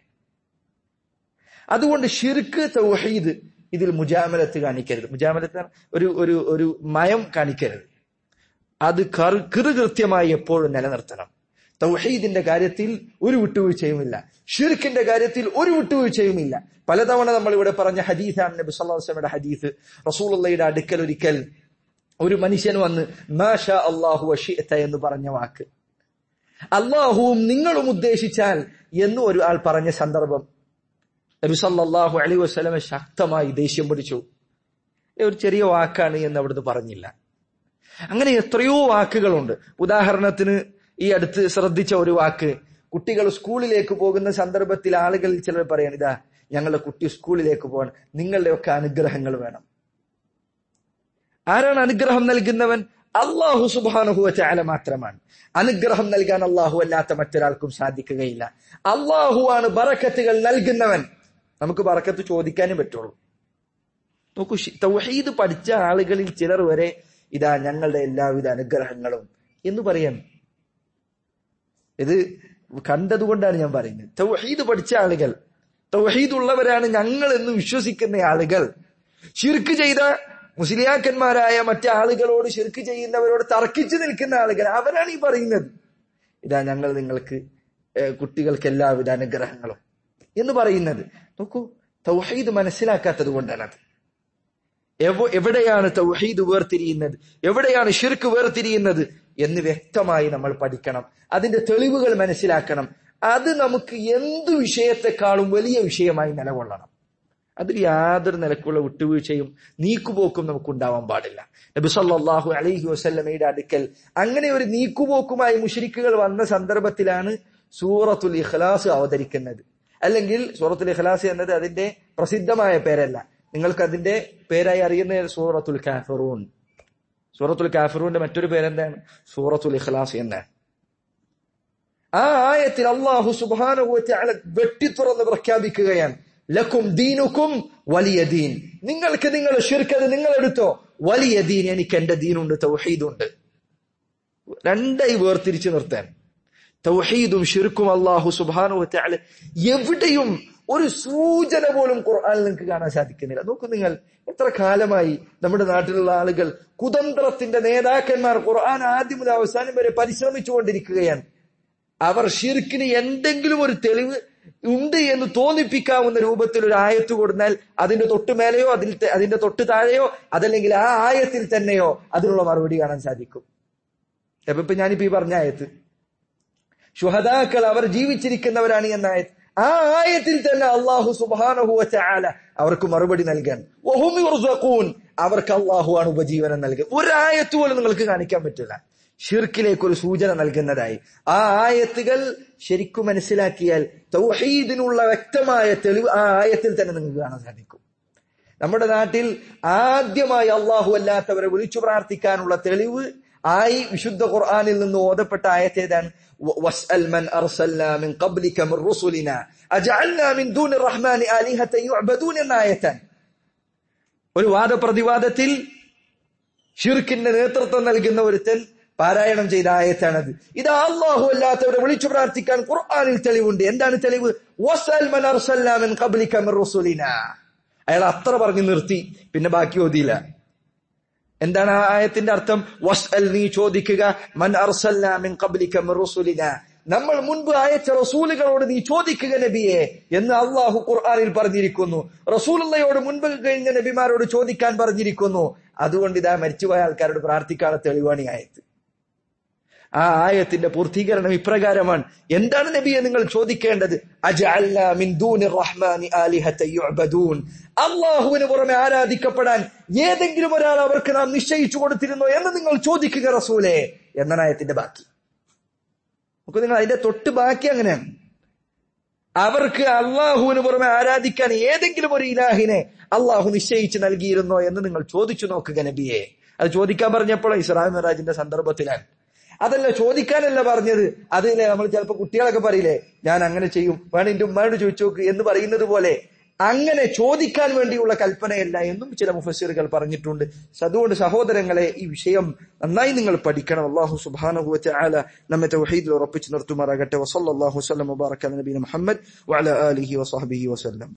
[SPEAKER 1] അതുകൊണ്ട് ഷിർക്ക് തൗഹീദ് ഇതിൽ മുജാമലത്ത് കാണിക്കരുത് മുജാമലത്ത് ഒരു ഒരു ഒരു മയം കാണിക്കരുത് അത് കൃത്യമായി എപ്പോഴും നിലനിർത്തണം തൗഹീദിന്റെ കാര്യത്തിൽ ഒരു വിട്ടുവീഴ്ചയുമില്ല ഷിർക്കിന്റെ കാര്യത്തിൽ ഒരു വിട്ടുവീഴ്ചയുമില്ല പലതവണ നമ്മൾ ഇവിടെ പറഞ്ഞ ഹദീസാണ് നബി സല്ലല്ലാഹു അലൈഹി വസല്ലമയുടെ ഹദീസ് റസൂലുള്ളയുടെ അടുക്കൽ ഒരിക്കൽ ഒരു മനുഷ്യൻ വന്ന് മാഷ അള്ളാഹു അഷിഅത എന്ന് പറഞ്ഞ വാക്ക് അള്ളാഹുവും നിങ്ങളും ഉദ്ദേശിച്ചാൽ എന്ന് ഒരു ആൾ പറഞ്ഞ സന്ദർഭം നബി സല്ലല്ലാഹു അലൈഹി വസല്ലമ ശക്തമായി ദേഷ്യം പിടിച്ചു ഒരു ചെറിയ വാക്കാണ് എന്ന് അവിടുന്ന് പറഞ്ഞില്ല അങ്ങനെ എത്രയോ വാക്കുകളുണ്ട് ഉദാഹരണത്തിന് ഈ അടുത്ത് ശ്രദ്ധിച്ച ഒരു വാക്ക് കുട്ടികൾ സ്കൂളിലേക്ക് പോകുന്ന സന്ദർഭത്തിൽ ആളുകൾ ചിലർ പറയാണ് ഇതാ ഞങ്ങളുടെ കുട്ടി സ്കൂളിലേക്ക് പോകാൻ നിങ്ങളുടെയൊക്കെ അനുഗ്രഹങ്ങൾ വേണം ആരാണ് അനുഗ്രഹം നൽകുന്നവൻ അള്ളാഹു സുബാനുഹുവ ചാല മാത്രമാണ് അനുഗ്രഹം നൽകാൻ അള്ളാഹു അല്ലാത്ത മറ്റൊരാൾക്കും സാധിക്കുകയില്ല അള്ളാഹുവാണ് ബറക്കത്തുകൾ നൽകുന്നവൻ നമുക്ക് ബറക്കത്ത് ചോദിക്കാനേ പറ്റുള്ളൂ നോക്കൂ തൗഹീദ് പഠിച്ച ആളുകളിൽ ചിലർ വരെ ഇതാ ഞങ്ങളുടെ എല്ലാവിധ അനുഗ്രഹങ്ങളും എന്ന് പറയാൻ ഇത് കണ്ടതുകൊണ്ടാണ് ഞാൻ പറയുന്നത് തൗഹീദ് പഠിച്ച ആളുകൾ തൗഹീദ് ഉള്ളവരാണ് ഞങ്ങൾ എന്ന് വിശ്വസിക്കുന്ന ആളുകൾ ഷിർക്ക് ചെയ്ത മുസ്ലിയാക്കന്മാരായ മറ്റു ആളുകളോട് ഷിർക്ക് ചെയ്യുന്നവരോട് തർക്കിച്ചു നിൽക്കുന്ന ആളുകൾ അവരാണ് ഈ പറയുന്നത് ഇതാ ഞങ്ങൾ നിങ്ങൾക്ക് കുട്ടികൾക്ക് എല്ലാവിധ അനുഗ്രഹങ്ങളും എന്ന് പറയുന്നത് നോക്കൂ തൗഹീദ് മനസ്സിലാക്കാത്തത് കൊണ്ടാണത് എവിടെയാണ് തൗഹീദ് വേർതിരിയുന്നത് എവിടെയാണ് ഷിർക്ക് വേർതിരിയുന്നത് എന്ന് വ്യക്തമായി നമ്മൾ പഠിക്കണം അതിന്റെ തെളിവുകൾ മനസ്സിലാക്കണം അത് നമുക്ക് എന്തു വിഷയത്തെക്കാളും വലിയ വിഷയമായി നിലകൊള്ളണം അതിൽ യാതൊരു നിലക്കുള്ള വിട്ടുവീഴ്ചയും നീക്കുപോക്കും നമുക്ക് ഉണ്ടാവാൻ പാടില്ല നബി സല്ലല്ലാഹു അലൈഹി വസല്ലമയുടെ അടുക്കൽ അങ്ങനെ ഒരു നീക്കുപോക്കുമായി മുഷരിക്കുകൾ വന്ന സന്ദർഭത്തിലാണ് സൂറത്തുൽ ഇഖ്ലാസ് അവതരിക്കുന്നത് അല്ലെങ്കിൽ സൂറത്തുൽ ഇഖ്ലാസ് എന്നത് അതിന്റെ പ്രസിദ്ധമായ പേരല്ല നിങ്ങൾക്ക് അതിന്റെ പേരായി അറിയുന്ന സൂറത്തുൽ കാഫറൂൻ സൂറത്തുൽ കാഫറൂന്റെ മറ്റൊരു പേരെന്താണ് സൂറത്തുൽ ഇഖ്ലാസ് എന്നാണ് ആ ആയത്തിൽ അള്ളാഹു സുബാനുഭവ വെട്ടിത്തുറന്ന് പ്രഖ്യാപിക്കുകയാണ് ലക്കും ദീനുക്കും വലിയ ദീൻ നിങ്ങൾക്ക് നിങ്ങൾ ഷിർക്കത് നിങ്ങൾ എടുത്തോ വലിയ ദീൻ എനിക്ക് എന്റെ ദീനുണ്ട് തൗഹീദുണ്ട് രണ്ടായി വേർതിരിച്ചു നിർത്താൻ തൗഹീദും ഷിർക്കും അള്ളാഹു സുബാനു എവിടെയും ഒരു സൂചന പോലും ഖുർആാനിൽ നിങ്ങൾക്ക് കാണാൻ സാധിക്കുന്നില്ല നോക്കൂ നിങ്ങൾ എത്ര കാലമായി നമ്മുടെ നാട്ടിലുള്ള ആളുകൾ കുതന്ത്രത്തിന്റെ നേതാക്കന്മാർ ഖുർആൻ ആദ്യം മുതൽ അവസാനം വരെ പരിശ്രമിച്ചുകൊണ്ടിരിക്കുകയാണ് അവർ ഷിർക്കിന് എന്തെങ്കിലും ഒരു തെളിവ് ഉണ്ട് എന്ന് തോന്നിപ്പിക്കാവുന്ന രൂപത്തിൽ ഒരു ആയത്ത് കൊടുത്താൽ അതിന്റെ തൊട്ട് മേലെയോ അതിൽ അതിന്റെ തൊട്ട് താഴെയോ അതല്ലെങ്കിൽ ആ ആയത്തിൽ തന്നെയോ അതിനുള്ള മറുപടി കാണാൻ സാധിക്കും അപ്പൊ ഇപ്പൊ ഞാനിപ്പോ ഈ പറഞ്ഞ ആയത്ത് ഷുഹദാക്കൾ അവർ ജീവിച്ചിരിക്കുന്നവരാണ് എന്ന ആയത്ത് ആ ആയത്തിൽ തന്നെ അള്ളാഹു സുബാനഹുവ ചാല അവർക്ക് മറുപടി നൽകാൻ അവർക്ക് അള്ളാഹുവാണ് ഉപജീവനം നൽകുക ഒരായത്ത് പോലും നിങ്ങൾക്ക് കാണിക്കാൻ പറ്റില്ല ഷിർക്കിലേക്ക് ഒരു സൂചന നൽകുന്നതായി ആ ആയത്തുകൾ ശരിക്കും മനസ്സിലാക്കിയാൽ തൗഹീദിനുള്ള വ്യക്തമായ തെളിവ് ആ ആയത്തിൽ തന്നെ നിങ്ങൾക്ക് കാണാൻ സാധിക്കും നമ്മുടെ നാട്ടിൽ ആദ്യമായി അള്ളാഹു അല്ലാത്തവരെ വിളിച്ചു പ്രാർത്ഥിക്കാനുള്ള തെളിവ് ആയി വിശുദ്ധ ഖുർആനിൽ നിന്ന് ഓതപ്പെട്ട ആയത്തേതാണ് واسأل من أرسلنا من قبلك من رسلنا أجعلنا من دون الرحمن آلهة يعبدون آية ഒരു വാദപ്രതിവാദത്തിൽ ഷിർക്കിന്റെ നേതൃത്വം നൽകുന്ന ഒരുത്തൻ പാരായണം ചെയ്ത ആയത്താണത് ഇത് അള്ളാഹു അല്ലാത്തവരെ വിളിച്ചു പ്രാർത്ഥിക്കാൻ ഖുർആാനിൽ തെളിവുണ്ട് എന്താണ് തെളിവ് അയാൾ അത്ര പറഞ്ഞു നിർത്തി പിന്നെ ബാക്കി ഓതിയില്ല എന്താണ് ആ ആയത്തിന്റെ അർത്ഥം വസ് അൽ നീ ചോദിക്കുക മൻ മിൻ ഖബ്ലിക മിർ റുസുലിന നമ്മൾ മുൻപ് അയച്ച റസൂലുകളോട് നീ ചോദിക്കുക നബിയെ എന്ന് അള്ളാഹു ഖുർആാനിൽ പറഞ്ഞിരിക്കുന്നു റസൂലുള്ളയോട് മുൻപ് കഴിഞ്ഞ നബിമാരോട് ചോദിക്കാൻ പറഞ്ഞിരിക്കുന്നു അതുകൊണ്ട് ഇതാ മരിച്ചുപോയ ആൾക്കാരോട് പ്രാർത്ഥിക്കാനുള്ള തെളിവാണ് ഈ ആയത്ത് ആ ആയത്തിന്റെ പൂർത്തീകരണം ഇപ്രകാരമാണ് എന്താണ് നബിയെ നിങ്ങൾ ചോദിക്കേണ്ടത് അജഅൽന മിൻ ദൂനി റഹ്മാനി ആലിഹത യുഅബദൂൻ അള്ളാഹുവിന് പുറമെ ആരാധിക്കപ്പെടാൻ ഏതെങ്കിലും ഒരാൾ അവർക്ക് നാം നിശ്ചയിച്ചു കൊടുത്തിരുന്നോ എന്ന് നിങ്ങൾ ചോദിക്കുക റസൂലേ എന്ന ആയത്തിന്റെ ബാക്കി നമുക്ക് നിങ്ങൾ അതിന്റെ തൊട്ട് ബാക്കി അങ്ങനെയാണ് അവർക്ക് അള്ളാഹുവിന് പുറമെ ആരാധിക്കാൻ ഏതെങ്കിലും ഒരു ഇലാഹിനെ അള്ളാഹു നിശ്ചയിച്ച് നൽകിയിരുന്നോ എന്ന് നിങ്ങൾ ചോദിച്ചു നോക്കുക നബിയെ അത് ചോദിക്കാൻ പറഞ്ഞപ്പോൾ ഇസ്രാം മിറാജിന്റെ സന്ദർഭത്തിലാണ് അതല്ല ചോദിക്കാനല്ല പറഞ്ഞത് അതിലെ നമ്മൾ ചിലപ്പോൾ കുട്ടികളൊക്കെ പറയില്ലേ ഞാൻ അങ്ങനെ ചെയ്യും വേണം എന്റെ ഉമ്മയോട് ചോദിച്ചു നോക്ക് എന്ന് പറയുന്നത് പോലെ അങ്ങനെ ചോദിക്കാൻ വേണ്ടിയുള്ള കൽപ്പനയല്ല എന്നും ചില മുഫസ്സിറുകൾ പറഞ്ഞിട്ടുണ്ട് അതുകൊണ്ട് സഹോദരങ്ങളെ ഈ വിഷയം നന്നായി നിങ്ങൾ പഠിക്കണം അള്ളാഹു സുബാനുഭവത്തെ ആല നമ്മെ തൗഹീദിൽ ഉറപ്പിച്ചു നിർത്തുമാറാകട്ടെ വസല്ലാഹു വസ്ലം മുബാറക് നബീന മുഹമ്മദ് വഅല ആലിഹി വസഹബിഹി വസല്ലം